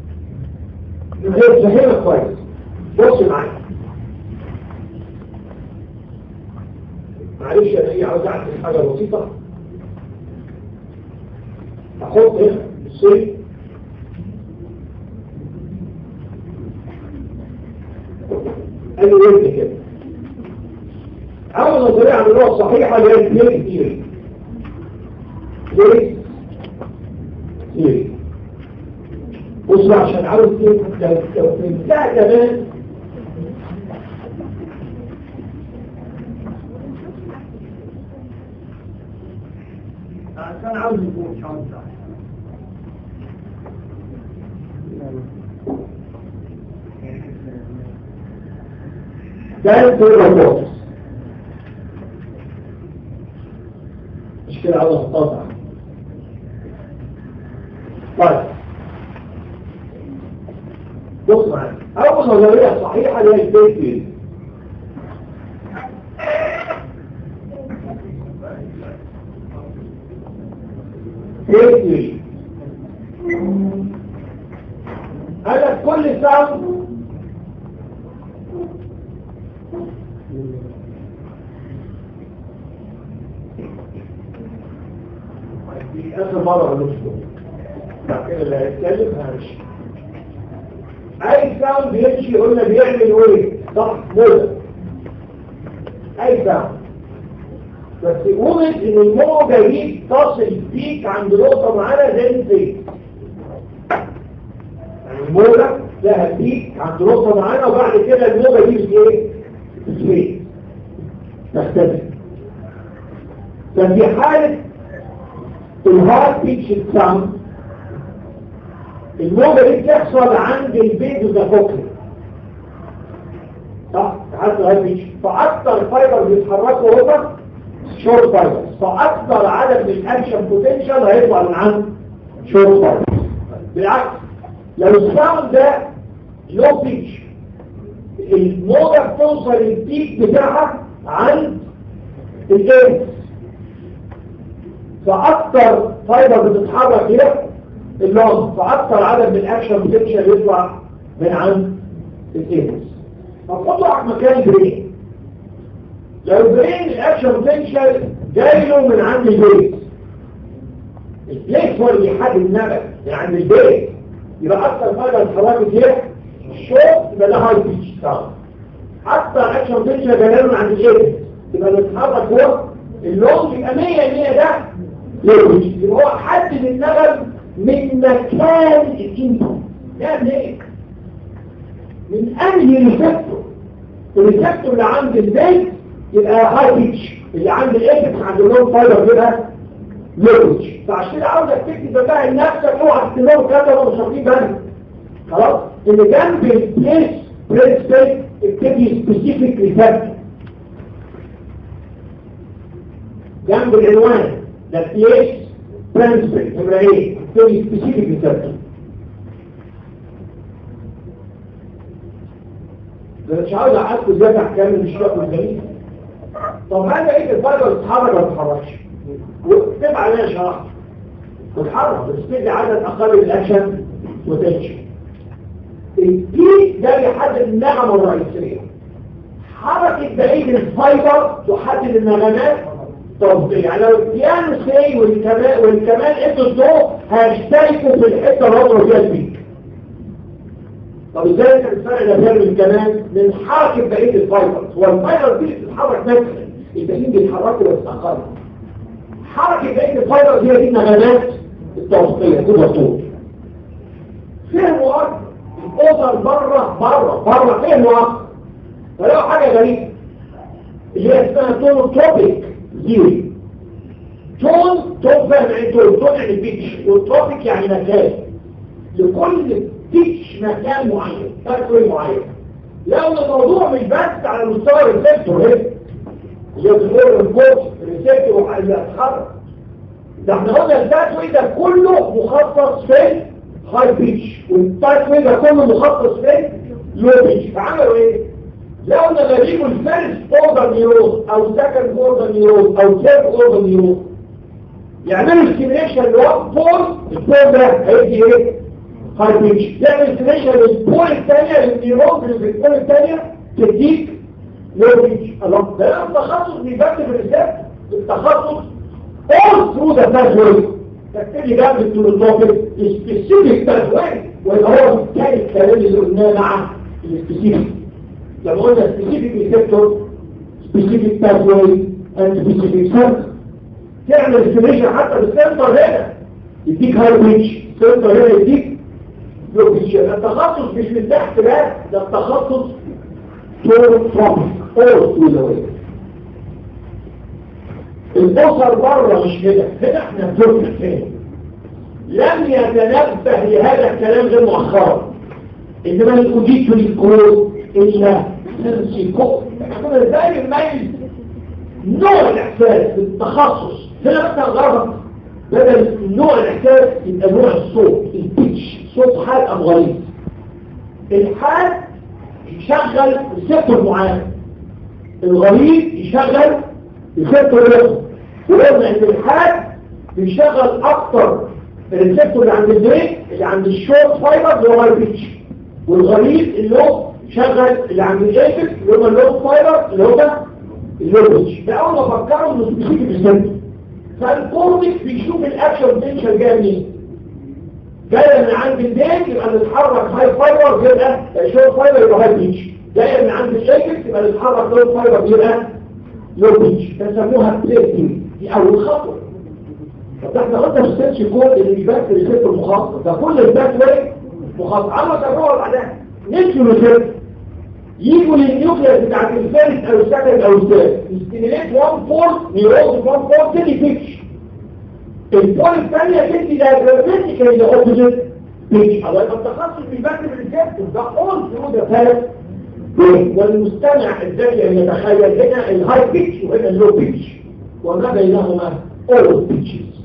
هي فهمها كويس بص معايا معلش انا ايه عاوز اعمل حاجه بسيطه احط هنا السيف قال له ورد كده اول نظريه عن اللغه الصحيحه اللي هي البلاي ثيوري ليه؟ ليه؟ بص عشان عاوز لو لو فهمتها كمان كان عاوز يكون شعور صح ده كل الرابط مش كده عاوز اقطع طيب بص معايا اول نظريه صحيحه اللي هي البيت ثيوري بيت ثيوري قال لك كل ساوند دي اخر مره هنشكر بعد كده اللي هيتكلم هنمشي اي ساوند بيمشي قلنا بيعمل ويف صح موجة اي ساوند بس وجد ان الموجة دي تصل بيك عند نقطة معينة زي الفيك يعني الموجة لها بيك عند نقطة معينة وبعد كده الموجة دي ايه؟ بتفيك تختلف ففي حالة الهارت بيتش ساوند الموجة دي بتحصل عند البيت وزافوكلي صح حتى الهارت بيتش فأكثر فايبر بيتحركوا هما شورت فايبر فأكثر عدد من الأكشن بوتنشال هيطلع من عند شورت فايبر بالعكس لو الساوند ده لو بيتش الموجة بتوصل البيك بتاعها عند الايرس فأكثر فايبر بتتحرك هنا اللون فأكثر عدد من الأكشن بوتنشال يطلع من عند الايرس فبتطلع مكان البرين لو البرين الأكشن بوتنشال جاي له من عند البيت البيت هو اللي يحدد النبت من عند البيت يبقى أكثر فايبر اتحركت هنا الشوط يبقى ده هاي بيتش ساوند حتى الاكشن بوتنشال جاي له من عند الايرس يبقى اللي اتحرك هو اللون يبقى 100 100 ده ليه يبقى هو حدد النغم من مكان الانبوت ده منين من انهي ريسبتور الريسبتور اللي عند البيت يبقى هاي بيتش اللي عند الايبكس عند اللون فايبر يبقى لو بيتش فعشان كده عاوزك تكتب بقى لنفسك اوعى تكتبه كده ومش واخدين بالك خلاص اللي جنب البليس بريس بيت اكتبي سبيسيفيك ريسبتور جنب العنوان ده بليس برنسبل نمرة ايه اكتبي سبيسيفيك ريسبتور ده مش عاوز اعدكم زيادة احكام الاشتراك والجميل طب هذا ايه الفايبر تتحرك ولا تتحركش واكتب عليها شرح تتحرك بس تدي عدد اقل من الاكشن وتمشي البي ده بيحدد النغمة الرئيسية حركة بقية الفايبر تحدد النغمات طب يعني لو البيانو سي والكمان والكمان ادوا الضوء هيشتركوا في الحته اللي هو فيها البيك طب ازاي كان الفرق ده بين الكمان من حركه بقيه الفايبرز هو الفايبر دي بتتحرك نفسها الباقيين بيتحركوا بس اقل حركه بقيه الفايبرز هي دي النغمات التوسطيه كده طول فهموا اكتر الاوضه بره بره بره فهموا اكتر فلو حاجة غريبة اللي هي اسمها تون توبيك زيرو تون تون فاهم يعني تون تون يعني بيتش والتوبيك يعني مكان لكل بيتش مكان معين تاكل معين لو الموضوع مش بس على مستوى الريسبتور هنا اللي هو بنقول الكورس الريسبتور اللي هتتحرك ده احنا قلنا التاكوي ده كله مخصص في هاي بيتش والتاكوي ده كله مخصص في لو بيتش فعملوا ايه؟ لو لما يجيبوا الفيرست اوردر نيوروز او سكند اوردر نيوروز او ثيرد اوردر نيوروز يعملوا ستيميشن لوان بول البول ده هيجي ايه؟ هاي بيتش يعمل ستيميشن للبول الثانيه للنيوروز اللي في البول الثانيه تديك لو بيتش الله ده التخصص بيبقى في الريسبت التخصص all through the pathway تبتدي جنب التولوتوبيك السبيسيفيك pathway ويبقى هو بالتالي الكلام اللي قلناه مع السبيسيفيك لما قلنا specific receptor specific pathway and specific cell تعمل استيميشن حتى بالسنتر هنا يديك هاي بيتش سنتر هنا يديك لو بيتش التخصص مش من تحت بس ده التخصص تروبيك all through the way البصر بره مش كده هنا احنا بنرجع فين لم يتنبه لهذا الكلام غير مؤخرا انما الاوديت للكروز الا سنسيكو احنا ازاي نميز نوع الاحساس بالتخصص هنا مثلا غلط بدل نوع الاحساس يبقى نوع الصوت البيتش صوت حاد ام غليظ الحاد يشغل السيكتور معين الغليظ يشغل السيكتور الاخر وقلنا ان الحاد بيشغل اكتر الريسبتور اللي عند البريك اللي عند الشورت فايبر اللي هو البيتش والغليظ اللي هو شغل اللي عند الايبك اللي هو اللو فايبر اللي هو اللو بيتش ده اول ما فكروا انه سبيسيفيك بالسنتر فالكورنيك بيشوف الاكشن بوتنشال جايه منين جايه من عند البيت يبقى نتحرك هاي فايبر يبقى شورت فايبر يبقى هاي بيتش جايه من عند الايبك يبقى نتحرك لو فايبر يبقى لو بيتش تسموها بليتنج دي اول خطوه طب احنا قلنا في السيرش كود اللي بيبان في الريسيبتور مخصص ده كل الباك واي مخصص عمل تجربه بعدها نمشي ريسيبتور يجوا للنيوكليس بتاعت الفيرست او السكند او الثالث يستيميليت 1 فور نيوروز 1 فور تدي بيتش البول الثانيه تدي دايجراماتيكالي اوبوزيت بيتش الله يبقى التخصص بيبان في الريسيبتور ده اول ثرو ذا ثالث والمستمع الذكي ان يتخيل هنا الهاي بيتش وهنا اللو بيتش وما بينهما all بيتشز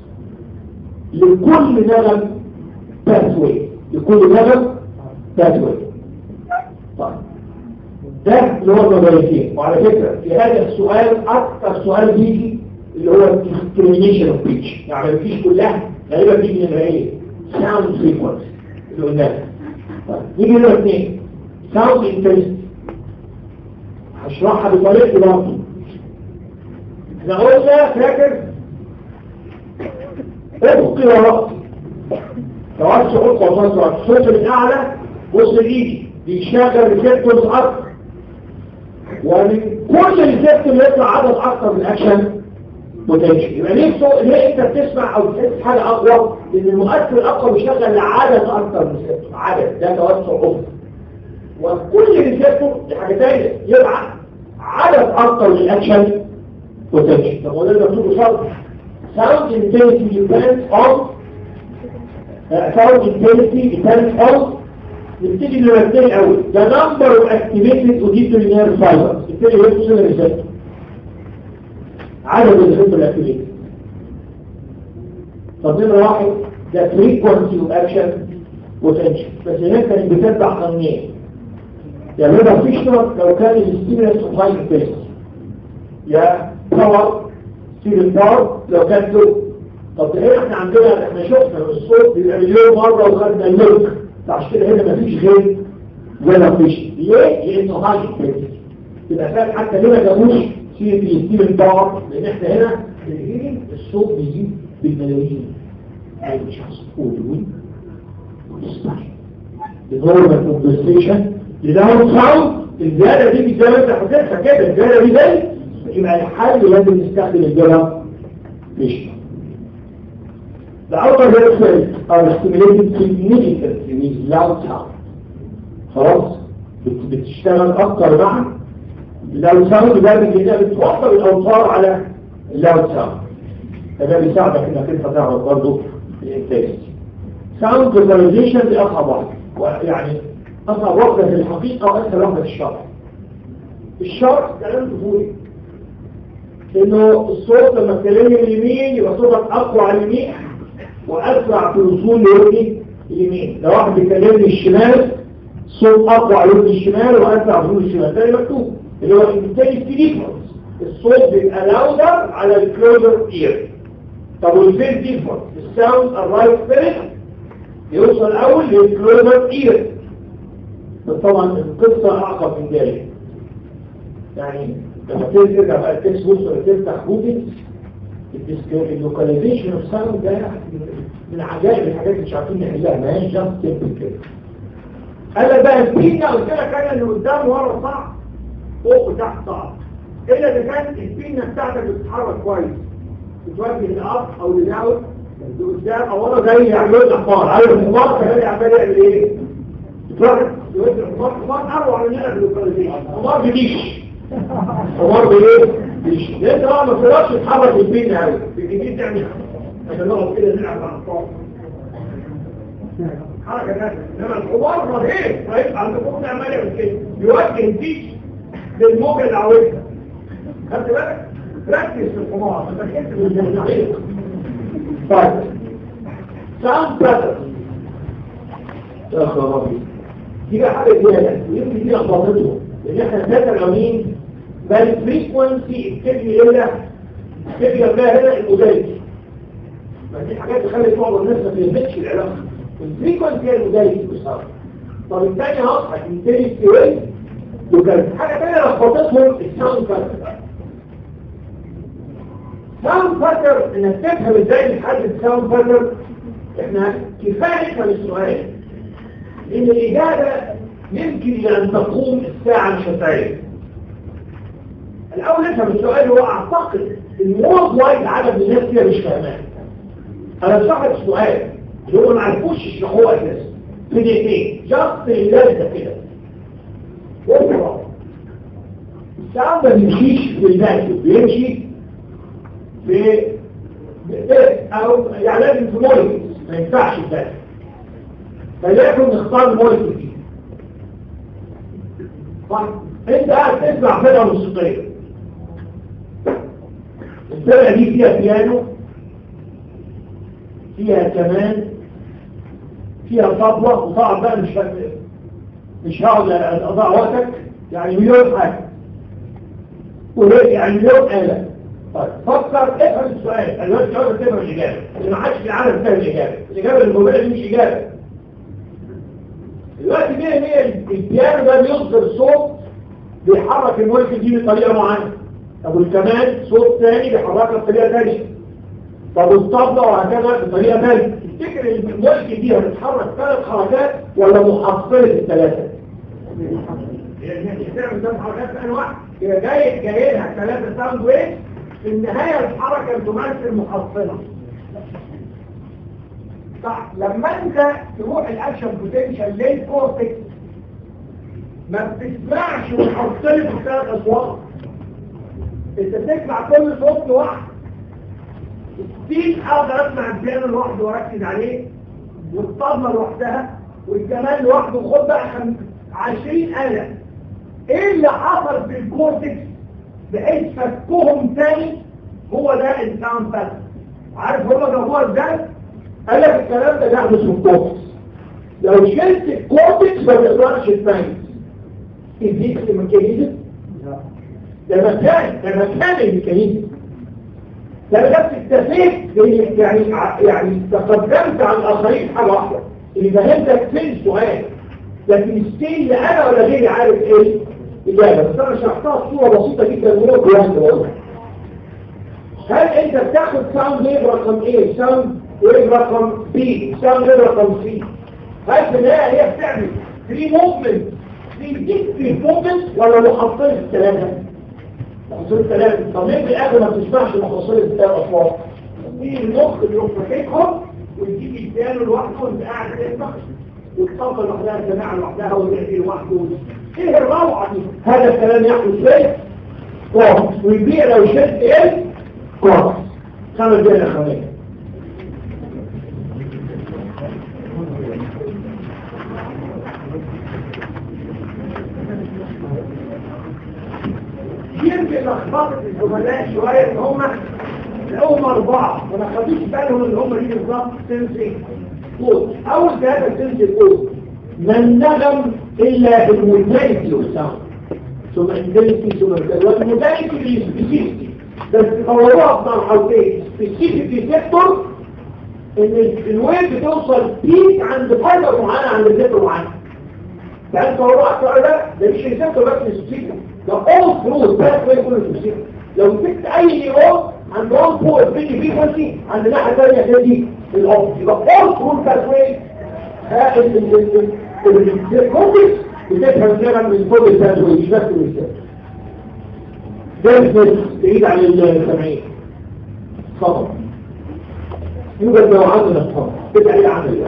لكل نغم باثوي لكل نغم باثوي طيب ده اللي هو النظريتين وعلى فكرة في هذا السؤال أكثر سؤال بيجي اللي هو discrimination of pitch يعني مفيش كلها غالبا بيجي من ايه sound frequency اللي قلناه طيب نيجي نمرة اثنين sound intensity هشرحها بطريقة برضه احنا قلنا فاكر ابقي ورقي توسع القوة الصوت الأعلى بص الإيدي بيشغل ريسبتورز أكتر ومن كل ريسبتور يطلع عدد أكتر من أكشن بوتنشال يبقى ليه صوت ليه أنت بتسمع أو تحس حاجة أقوى؟ لأن المؤثر الأقوى بيشغل عدد أكتر من ريسبتور عدد ده توسع أخرى وكل ريسبتور دي حاجة تانية يبعت عدد أكتر من الأكشن بوتنشال طب وده مكتوب شرط sound intensity depends on uh, sound intensity depends on نبتدي نرتب الاول the number of activated auditory nerve fibers نبتدي نرتب الريسبتور عدد الريسبتور الاكتيفيتد طب نمرة واحد the frequency of action potential بس هناك كانت بتتبع قانونين يعني هنا فيشنر لو كان الستيمولس اوف هاي انتنسيتي يا باور ستيل باور لو كان له طب هنا احنا عندنا احنا شفنا الصوت بيبقى مليون مرة وخدنا اللوك عشان كده هنا مفيش غير ولا فيش ليه؟ لانه هاي انتنسيتي يبقى فاهم حتى ليه ما جابوش سي بي ستيل باور لان احنا هنا الهيرنج الصوت بيزيد بالملايين اي شخص قولون ويسمعي بنورمال كومبنسيشن لداون ساوند الزيادة دي مش زي ما انت حسيتها كده الزيادة دي زي يبقى الحل لازم نستخدم الجرام فيش The outer red cells are stimulated significantly with loud sound خلاص بت- بتشتغل اكتر مع لو ساوند ده بيجي بتوفر الاوتار على اللاود ساوند فده بيساعدك انك انت تعرف برضه التكست ساوند كومبوزيشن دي اصعب واحده يعني اصعب واحده في الحقيقه واسهل واحده في الشرح الشرح كلام طفولي انه الصوت لما تكلمني اليمين يبقى صوتك اقوى على اليمين واسرع في الوصول لودني اليمين لو واحد بيكلمني الشمال صوت اقوى على ودني الشمال واسرع في وصول الشمال ده مكتوب اللي هو الانتاج ديفرنس الصوت بيبقى لاودر على الكلوزر اير طب والفين ديفرنس الساوند الرايت فيرست يوصل الاول للكلوزر اير بس طبعا القصه اعقد من ذلك يعني لما تيجي ترجع بقى التكست بص ولا تفتح جوجل اللوكاليزيشن اوف ساوند ده من عجائب الحاجات اللي مش عارفين نحلها ما هيش جاست سيمبل كده انا بقى البينا قلت لك انا اللي قدام ورا صعب فوق وتحت صعب الا اذا كانت البينا بتاعتك بتتحرك كويس بتوجه للاب او للاوت لقدام او ورا زي يعملوا الحمار عارف الحمار كان يعمل يعمل ايه؟ بتوجه يودي الحمار الحمار اروع من هنا باللوكاليزيشن الحمار بيجيش الحمار بايه؟ بيجيش لان طبعا ما تقدرش تتحرك البينا قوي بتجي تعمل عشان نقعد كده نلعب على الطاوله حركة ناسا انما الحمار رهيب رهيب عندكم عمالية من كده يوجه ديش للموجة اللي عاوزها خدت بالك ركز في الحمار ما تركزش في المستحيل طيب ساوند باتر يا خرابي دي بقى حاجة زيادة ويمكن دي لخبطته لان احنا بنتكلم عن مين؟ بل فريكونسي الكلمة الا الكلمة بقى هنا المدرس ما دي حاجات تخلي معظم الناس ما تلمسش العلاقة الفريكونسي هي المدرس بالصبر طب الثانية هصحى الانتري ستيوي وكانت حاجة تانية لخبطتهم الساوند فاتر ساوند فاتر انك تفهم ازاي بتحدد ساوند فاتر احنا كفاية نفهم السؤال ان الاجابة يمكن ان تقوم الساعة الشفعية الاول نفهم السؤال هو اعتقد الموضوع وايد عدد من الناس فيها مش فاهمان انا صاحب السؤال اللي هو ما عرفوش يشرحوه اساسا في دقيقتين جاست اللذة كده وقرا الساعة ما بيمشيش في الباكي بيمشي في او يعني لازم في مولكس ما ينفعش الباكي فليكن نختار مولكس دي طيب انت قاعد تسمع فرقة موسيقية الفرقة دي فيها بيانو فيها كمان فيها طبلة وطبعا بقى مش مش هقعد اضيع وقتك يعني مليون حاجة وليه يعني مليون آلة طيب فكر افهم السؤال الوقت مش عاوز تفهم الإجابة اللي ما حدش في العالم فاهم الإجابة الإجابة الموبايل دي مش إجابة دلوقتي مية مية البيانو ده بيصدر صوت بيحرك المولك دي بطريقة معينة طب والكمان صوت ثاني بيحركها بطريقة ثانية طب الطبلة وهكذا بطريقة ثانية تفتكر المولك دي هتتحرك ثلاث حركات ولا محصلة الثلاثة؟ يعني تعمل ثلاث حركات في انواع يبقى جاي جاي لها ثلاثة ساوند ويف في النهاية الحركة تمثل محصلة صح لما انت تروح الاكشن بوتنشال للكورتكس ما بتسمعش محصلة الثلاث اصوات انت بتسمع كل صوت لوحده ستيل اقدر اسمع البيانو لوحده واركز عليه والطبلة لوحدها والكمان لوحده خد بقى 20 آلة ايه اللي حصل في الكورتكس بحيث فكهم تاني هو ده الساوند باتر عارف هما جابوها ازاي؟ قال لك الكلام ده يحدث في الكورتكس لو شلت الكورتكس ما تقدرش تميز يديك الميكانيزم ده مكان ده مكان الميكانيزم ده بس اكتفيت يعني يعني تقدمت عن الاخرين حاجه واحده اللي فهمتك في السؤال لكن ستيل لا انا ولا غيري عارف ايه الاجابه بس انا شرحتها بصوره بسيطه جدا ولو بيان هل انت بتاخد ساوند ويف رقم ايه ساوند ويف رقم بي ساوند ويف رقم سي هل في النهايه هي بتعمل في موفمنت في ديك في موفمنت ولا محصله الثلاثه محصله الثلاثه طب ليه في الاخر ما بتسمعش محصله الثلاث اصوات في المخ اللي فاكرهم وتجيب البيانو لوحده وانت قاعد تسمع والطاقه لوحدها الجماعه لوحدها والمعدي لوحده ايه الروعة دي هذا الكلام يحدث ليه كويس ويبيع لو شد ايه كويس خمس دقايق خمس يمكن لخبطة الزملاء شوية ان هم هم أربعة وما خدوش بالهم ان هم دي بالظبط سنسي كود أول ثلاثة سنسي كود ما النغم إلا بالموداليتي والساوند ثم انتلتي ثم والموداليتي بالسبيسيفيتي بس تطوروها في مرحلتين سبيسيفيتي سيكتور ان الويف بتوصل بيك عند قدر معينة عند ذكر معين يعني تطوروها أكثر ده ده مش سيكتور بس سبيسيفيتي ده all through ده كله كله سبيسيفيتي لو مسكت أي نيرون عند all فوق الفيديو فريكونسي عند ناحية ثانية تدي الأوف يبقى all through pathway الكورتكس بتفهم كده من كل التدوير مش بس المثال ده مثل بعيد عن السمعين فقط يوجد نوعات من الصبر تبعيد عن الله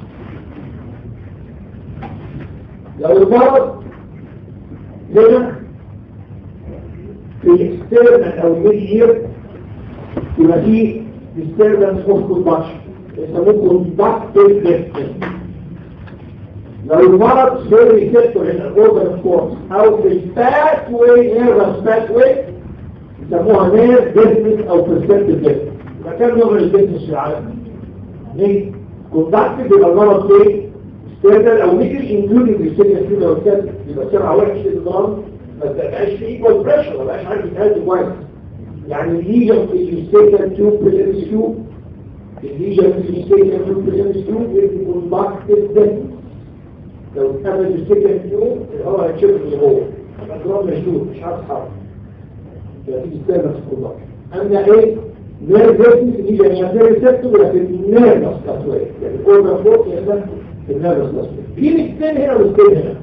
لو المرض هنا في الاكسترنال او الميدير يبقى فيه disturbance of conduction يسموه conductive distance لو المرض في ريسبتور ان الاورجن كورس او في الباث واي نيرفس باث واي يسموها نير بيزنس او برسبتيف بيزنس يبقى كام نوع من البيزنس في العالم؟ ليه؟ كونتاكتيف يبقى المرض فين؟ ستيرنال او نيكل انكلودنج ريسبتيف كده لو كان يبقى سرعه وحشه النظام ما تبقاش في ايكوال بريشر ما بقاش عارف يتهز كويس يعني الليجن في الستيرنال تيوب بريزنس تيوب الليجن في الستيرنال تيوب بريزنس تيوب يبقى كونتاكتيف بيزنس لو اتقبل السكن يوم هو هيتشف اللي هو الأجرام مشدود مش عارف حرف فدي استاذة الله أما إيه نيرفس دي جميع ريسبتور لكن نيرفس تصوير يعني الأورجن فوق يبقى في النيرفس تصوير في مكتين هنا ومكتين هنا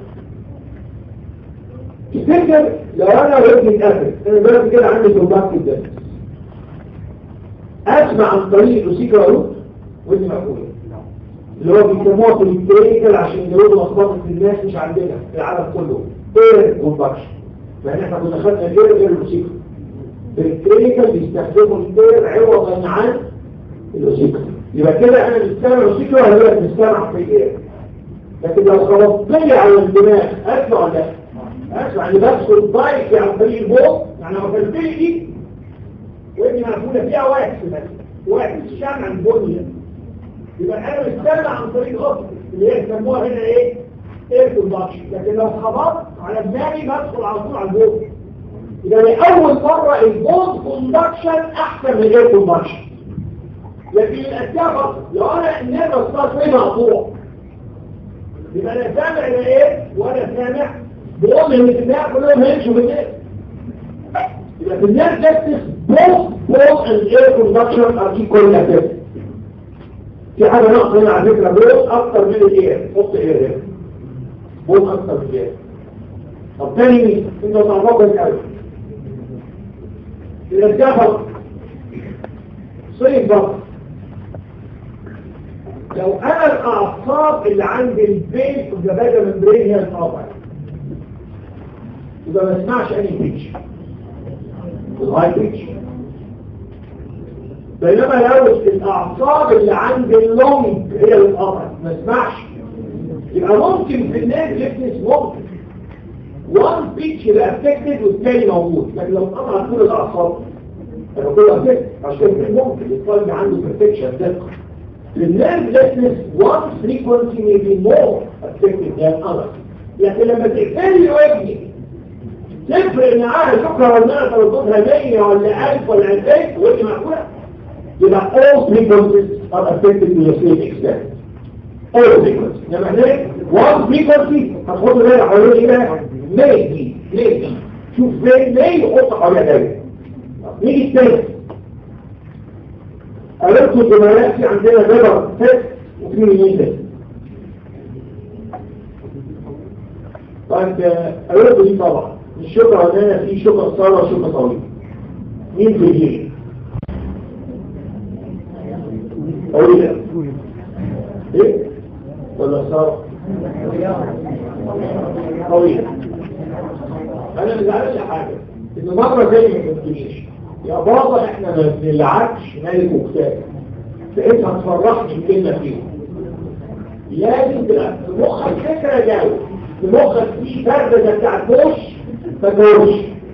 تفتكر لو أنا ودني اتقفل أنا دلوقتي كده عندي كومباكت الدم أسمع عن طريق الوسيكا روت ودني مقفولة اللي هو بيسموها في الكلينيكال عشان يزودوا لخبطه الناس مش عندنا في العالم كله اير كومباكشن يعني احنا كنا خدنا غير غير الموسيقى في الكلينيكال بيستخدموا الاير عوضا عن الموسيقى يبقى كده احنا بنستمع الموسيقى ولا لا بنستمع في الاير لكن لو خبطت لي على الدماغ اسمع ولا لا اسمع اللي بدخل دايركت عن طريق البوق يعني لو كانت دي ودي مقفوله فيها واكس بس واكس شمع البنيه يبقى انا بستنى عن طريق غصب اللي هي يسموها هنا ايه ايه كومباكشن لكن لو خبطت على دماغي بدخل على طول على البوت يبقى لاول مره البوت كومباكشن احسن من الاير كومباكشن لكن الاشياء فقط لو انا النيرف ستارت ايه مقطوع يبقى انا سامع الى ايه وانا سامع بقول ان الدماغ كلهم هيمشوا بالنيرف يبقى في النيرف جاستس بوث بوث اند اير كومباكشن ار ايكوال افكت في حاجة نقص هنا على فكرة بوت أكتر من الإير حط إير هنا بوت أكتر من الإير طب تاني مين؟ أنت تعرفه الأول الإرجافة صيف بقى لو أنا الأعصاب اللي عند البيت والجبادة من برين هي الأصابع يبقى ما اسمعش أي بيتش الهاي بيتش بينما لو الأعصاب اللي عند اللونج هي اللي اتقطعت ما اسمعش يبقى ممكن في الناس لفنس ممكن وان بيتش يبقى افكتد والتاني موجود لكن لو اتقطع كل الأعصاب يبقى كله افكتد عشان كده ممكن الطالب عنده بيرفكشن دقة الناس لفنس وان فريكونسي may be more affected than others لكن لما تقفل لي وجهي تفرق معاها شكرا ولا ترددها 100 ولا 1000 ولا 2000 ودي معقوله يبقى all frequencies are affected to the same extent. all frequencies. لما هناك one frequency هتحط بالك حوالين ايه بقى؟ maybe maybe شوف فين ليه يحط حواليها دايما. نيجي التاني. قالتوا الزملاء في عندنا ليبر تيست وفي مين تيست. طيب قالتوا دي طبعا الشوكة عندنا في شوكة قصيرة وشوكة طويلة. مين في الجيل؟ طويلة ايه ولا صار طويلة انا ما زعلش حاجه ان مره زي ما قلتليش يا بابا احنا ما بنلعبش مالك وكتاب فانت هتفرحني بكلمه فيهم لازم تبقى في مخك فكره جاوب في مخك في فرده بتاعت بوش فجوش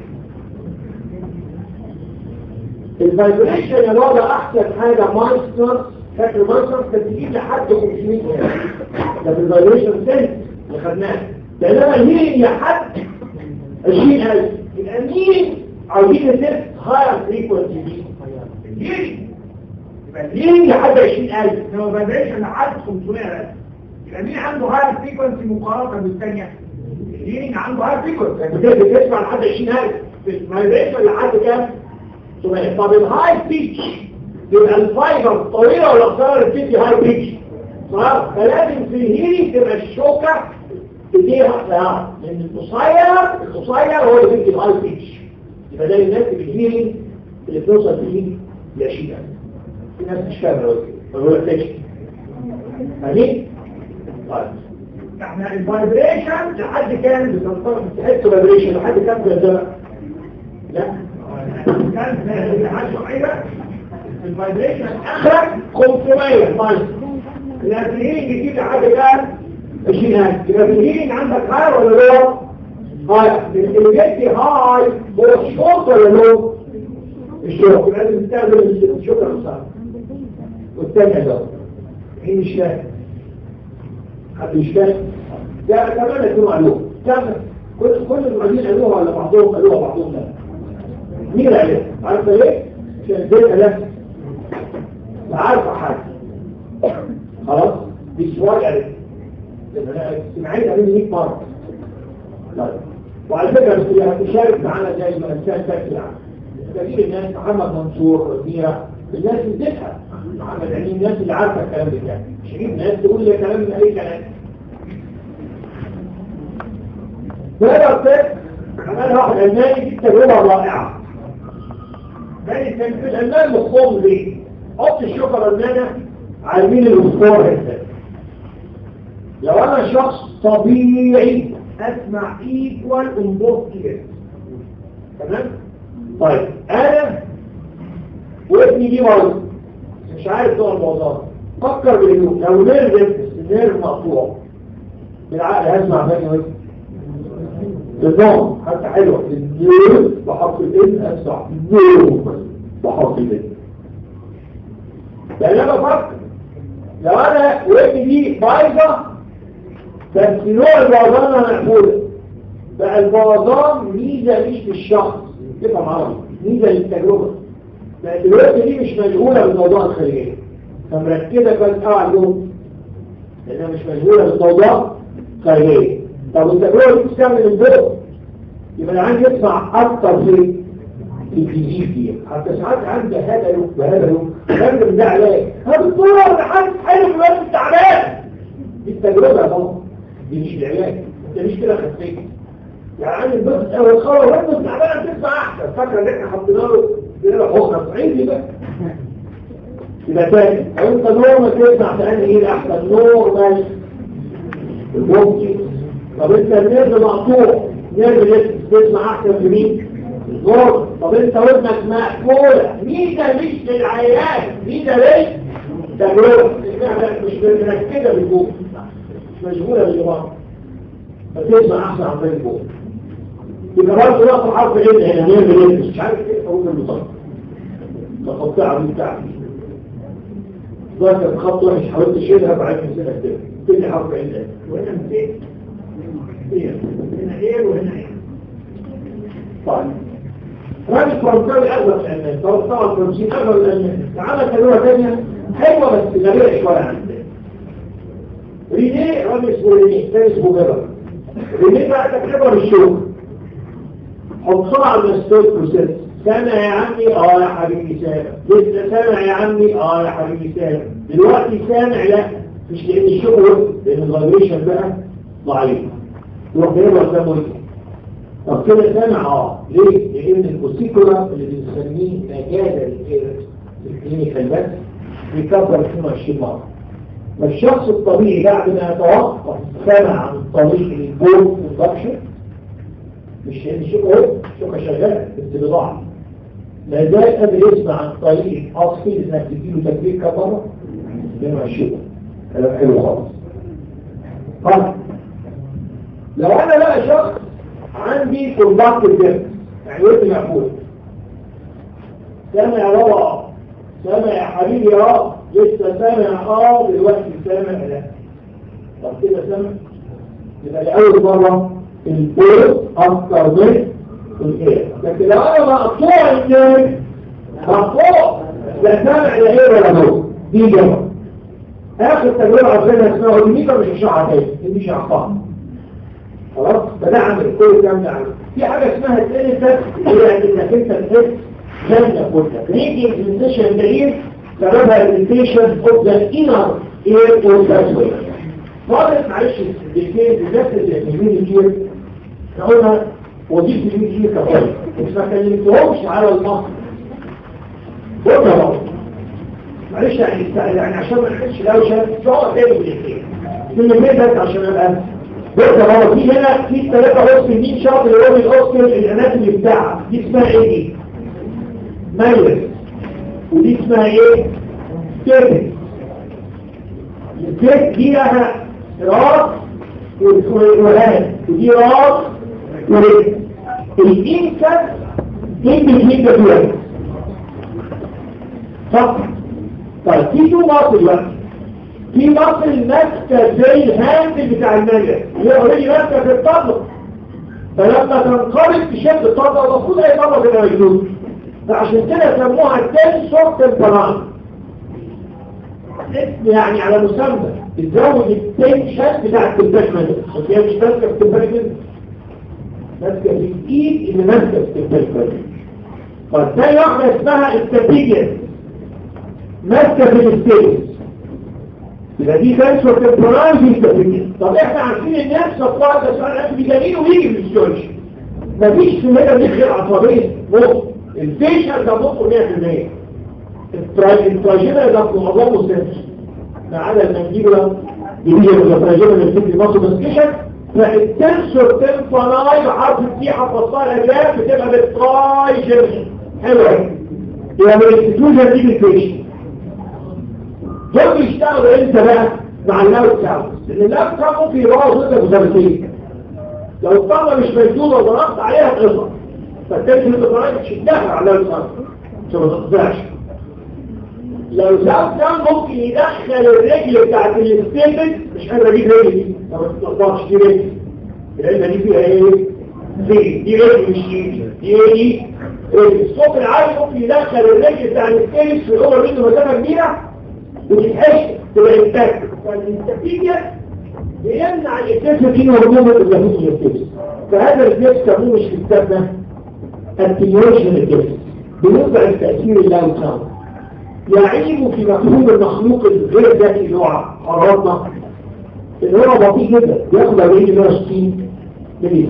الفايبريشن يا بابا احسن حاجه مايستر فاكر مايستر كانت تجيب لحد 500 ده في الفايبريشن سنت اللي خدناه ده انما مين لحد 20000 يبقى مين عاوزين نسيت هاير فريكونسي دي ليه؟ يبقى مين لحد 20000 لو ما بدأش لحد 500 بس يبقى مين عنده هاي فريكونسي مقارنة بالثانية؟ مين عنده هاي فريكونسي انت كده بتسمع لحد 20000 ما يبقاش لحد كام سمعت طب الهاي بيتش يبقى الفايبر طويله ولا قصيره بتدي هاي بيتش صح فلازم في الهيري تبقى الشوكه تديها قصيره لان القصير القصير هو اللي بيدي الهاي بيتش يبقى ده الناس في الهيري اللي بتوصل فيه ل 20000 في ناس مش فاهمه قوي بقول لك تكشف فاهمين؟ طيب احنا الفايبريشن لحد كام بتنطلق تحس فايبريشن لحد كام جزء لا كان لحد شعيرة الفايبريشن اخرك 500 مايل الاسلين جديد لحد كام 20000 يبقى في الهيلينج عندك هاي ولا لو هاي اللي بيدي هاي هو الشوط ولا لو الشوط يبقى لازم تستخدم الشوط الخساره والثانيه ده هي مش فاهم حد مش فاهم ده كمان يكونوا قالوه كمان كل كل المعيدين قالوها ولا بعضهم قالوها بعضهم لا مين اللي قالها عارفه ليه عشان زي لا لا عارفه حاجه خلاص دي سؤال قالت انا سمعت قالوا 100 مره طيب وعلى فكره بس اللي هتشارك معانا زي ما انسان تاكل كثير الناس محمد منصور ميرا الناس اللي بتفهم محمد يعني الناس اللي عارفه الكلام ده مش هجيب ناس تقول لي كلام من اي كلام تقدر تك كمان واحد الماني دي تجربه رائعه بني كان في الالمان مخصوم ليه حط الشوكه الالمانه على مين الاسطور هنا لو انا شخص طبيعي اسمع ايكوال انبوت كده تمام طيب انا وابني دي مرض مش عارف نوع الموضوع فكر بالهدوء لو نيرف نيرف مقطوع بالعقل هسمع ثاني وجه النوم حتى حلوة النور بحرف الإن أسمع نور بحرف الإن لأن أنا بفكر لو أنا وابني دي بايظة بس نوع البوظان أنا محفوظة بقى البوظان ميزة مش في الشخص تفهم عربي ميزة للتجربة بقى دلوقتي دي مش مشغولة بالموضوع الخارجي فمركزة كانت قاعد يوم لأنها مش مشغولة بالموضوع الخارجي طب التجربة دي بتستعمل الضوء يبقى العين يسمع أكتر في الفيزيكي حتى ساعات عندي هذا يوم وهذا يوم هذا ده علاج هذا الدور ده حد حلو في الوقت التعبان دي التجربة يا بابا دي مش العلاج انت مش كده خفيت يعني عندي البس اول خبر وانت تعبان تسمع احسن فاكره ان احنا حطينا له كده حكم صعيدي بقى يبقى تاني لو انت نورمال تسمع تاني ايه الاحسن نورمال الممكن طب انت النيرف مقطوع نيرف تسمع احسن في مين النور طب انت ودنك مقفوله مين ده مش للعيان مين ده ليه تجربه مش مركزه بالجوع مش مشغوله بالجوع فتسمع احسن عن طريق الجوع يبقى برضه نقطه حرف ايه هنا نيرف مش عارف ايه اقول المصطلح تقطع دي بتاعتي ذاك الخط وحش حاولت اشيلها بعد سنه كده تدي حرف عين وهنا نسيت هنا ايه وهنا ايه طيب راجل فرنساوي اغلب الالمان طبعا الفرنسيين اغلب الالمان تعالى كلمه ثانيه حلوه بس غريبه شويه عندنا رينيه راجل اسمه رينيه ثاني اسمه جبل رينيه بقى تجربه بالشوك حطها على الستيت بروسيس سامع يا عمي اه يا حبيبي سامع لسه سامع يا عمي اه يا حبيبي سامع دلوقتي سامع لا مش لان الشغل لان الفايبريشن بقى ضعيف يروح جايبها قدام وجهه طب كده سامع اه ليه؟ لان الكوسيكولا اللي بنسميه مجال الكلينيكال بس بيكبر 22 مره فالشخص الطبيعي بعد ما يتوقف سمع عن طريق البول والبكشر مش مش اهو شوكه شغاله بس بضاعه ما زال قادر يسمع عن طريق اصلي انك تديله تكبير كم مره 22 كلام حلو خالص طيب لو انا بقى شخص عندي كونتاكت الدم يعني ودي مقفول سامع يا بابا سامع يا حبيبي اه لسه سامع اه دلوقتي سامع لا طب كده سامع يبقى لأول مرة البول أكثر من الإيه لكن لو أنا مقطوع الناس مقطوع لا سامع لا إيه ولا نور دي جمع آخر تجربة عارفينها اسمها أوليميكا مش إشعاع تاني دي مش إعطاء خلاص فده عمل كل الكلام ده عمل في حاجة اسمها الإنسان هي إنك أنت تحس جنة كلها ريدي إنسيشن دليل سببها الإنسيشن أوف ذا إنر إير أوف ذا فاضل معلش الاثنين بالذات اليمين الكير قلنا وظيفة اليمين الكير كفاية بس ما كلمتهمش على المصر قلنا بقى معلش يعني يعني عشان ما نحسش دوشة تقعد تاني بالاثنين من البيت بس عشان ابقى قلنا بقى في هنا في ثلاثة اوسكر دي شرط اللي هو الاوسكر الاناتومي بتاعها دي اسمها ايه دي؟ ميلس ودي اسمها ايه؟ تيرنس الكيك دي لها راس وهان ودي راس ورجل الانسان اندبندنت فيها صح طيب في تو مصر بقى في مصر ماسكه زي الهاند بتاع المجال هي اوريدي ماسكه في الطبق فلما تنقلب تشد الطبق المفروض اي طبق كده مجنون فعشان كده سموها تنسور تمبران اسم يعني على مسمى بتزود التنشن بتاع التمبرمنت بس هي مش ماسكه في التمبرمنت ماسكه في الايد اللي ماسكه في التمبرمنت فالتاني واحده اسمها التابيجن ماسكه في الستيلز يبقى دي تنسور تمبران في التابيجن طب احنا عارفين الناس صفار ده سؤال قبل بجميل ويجي في السيولوجي مفيش في مدى من غير عصبيه مخ الفيشل ده مخه 100% التراجمة ده معظمه سنس ما عدا المنجيبلا اللي هي التراجمة اللي بتدي مصر مسكشن فالتنسور تنفلاي بحرف التي حفظتها الأجلاب بتبقى بالتراجمة حلوة يبقى من الاستيتوجن دي بالفيشن دول بيشتغلوا انت بقى مع اللاوت ساوند لان اللاوت ساوند ممكن يبوظ انت مسابقين لو الطاقة مش موجودة وضغطت عليها تقطع فالتنسور تنفلاي تشدها على اللاوت ساوند عشان ما تقطعش لو ساب كان ممكن يدخل الرجل بتاعت الاستيبل مش قادر اجيب رجل دي ما تقدرش دي رجل لان دي فيها ايه زي دي رجل مش دي دي دي رجل الصوت العالي ممكن يدخل الرجل بتاع الاستيبل في الاوضه منه مسافه كبيره وتتحش تبقى انتاج فالنتيجه بيمنع الاستيبل دي هرمون الجهاز الاستيبل فهذا الجهاز سموه مش في كتابنا التنيوشن الجهاز بالنسبه للتاثير اللاوت ساوند يعيب في مفهوم المخلوق الغير ذاتي اللي هو قرارنا اللي هو بطيء جدا ياخد 40 160 ملي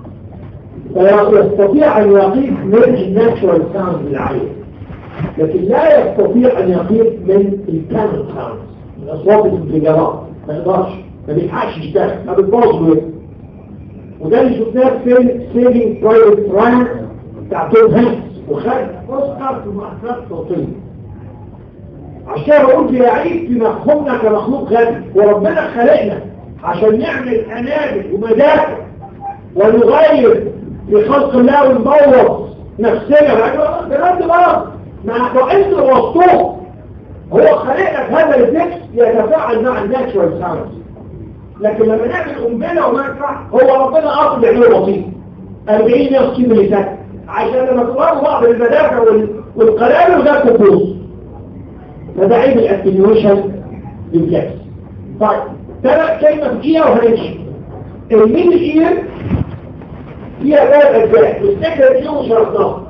ثانية فيستطيع أن يقيس من الناتشورال ساوند العالية لكن لا يستطيع أن يقيس من الكامل ساوند من أصوات الانفجارات ما يقدرش ما بيلحقش يشتغل ما بتبوظ وده اللي شفناه في فيلم سيفينج برايفت راين بتاع توم هانكس وخد اوسكار في مؤثرات صوتيه عشان اقول في عيب في مفهومنا كمخلوق غبي وربنا خلقنا عشان نعمل انابل ومدافع ونغير في خلق الله ونبوظ نفسنا الكلام ده غلط مع ضعيف الوسطوط هو خلقنا في هذا الفكر يتفاعل مع الناتشورال ساوند لكن لما نعمل قنبله ومنفع هو ربنا اصل يعمله بسيط 40 160 ملي ثانيه عشان لما تضربوا بعض المدافع والقنابل وده تبوظ فده عيب الاتنيوشن بالجاكس طيب ثلاث كلمة فيها وهنمشي المين اير فيها ثلاث اجزاء والسكرة فيهم شرطناها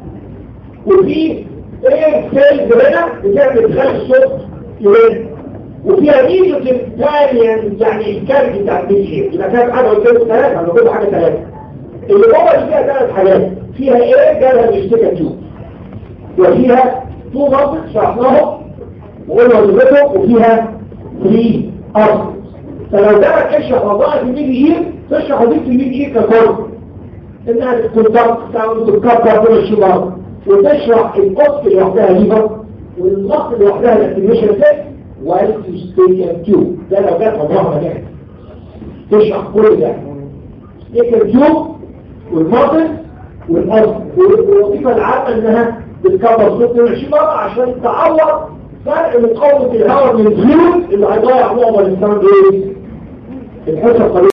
وفي ايه سيلز هنا بتعمل خلق الصوت يرن وفيها ميزة الثانية يعني الكارت بتاع المين اير يبقى كانت حاجة قدام ثلاثة ولا كل حاجة ثلاثة اللي جوه اللي فيها ثلاث حاجات فيها ايه جالها الاشتكى تيوب وفيها تو منطق شرحناهم وقلنا وظيفته وفيها 3 أرض فلو ده تشرح وظائف الميدي إير تشرح وظيفة الميدي إير ككل انها تكونتاكت تعمل تتكبر كل الشباب وتشرح القص لوحدها ليفر والنص لوحدها الاكتيفيشن تك والستيشن تيوب ده لو جت مجموعة مكان تشرح كل ده ستيشن تيوب والمصل والأصل والوظيفة العامة انها بتكبر صوت 20 مرة عشان تعوض فرق مقاومة الهواء من الزيوت اللي هيضيع معظم الانسان ايه؟ الحصة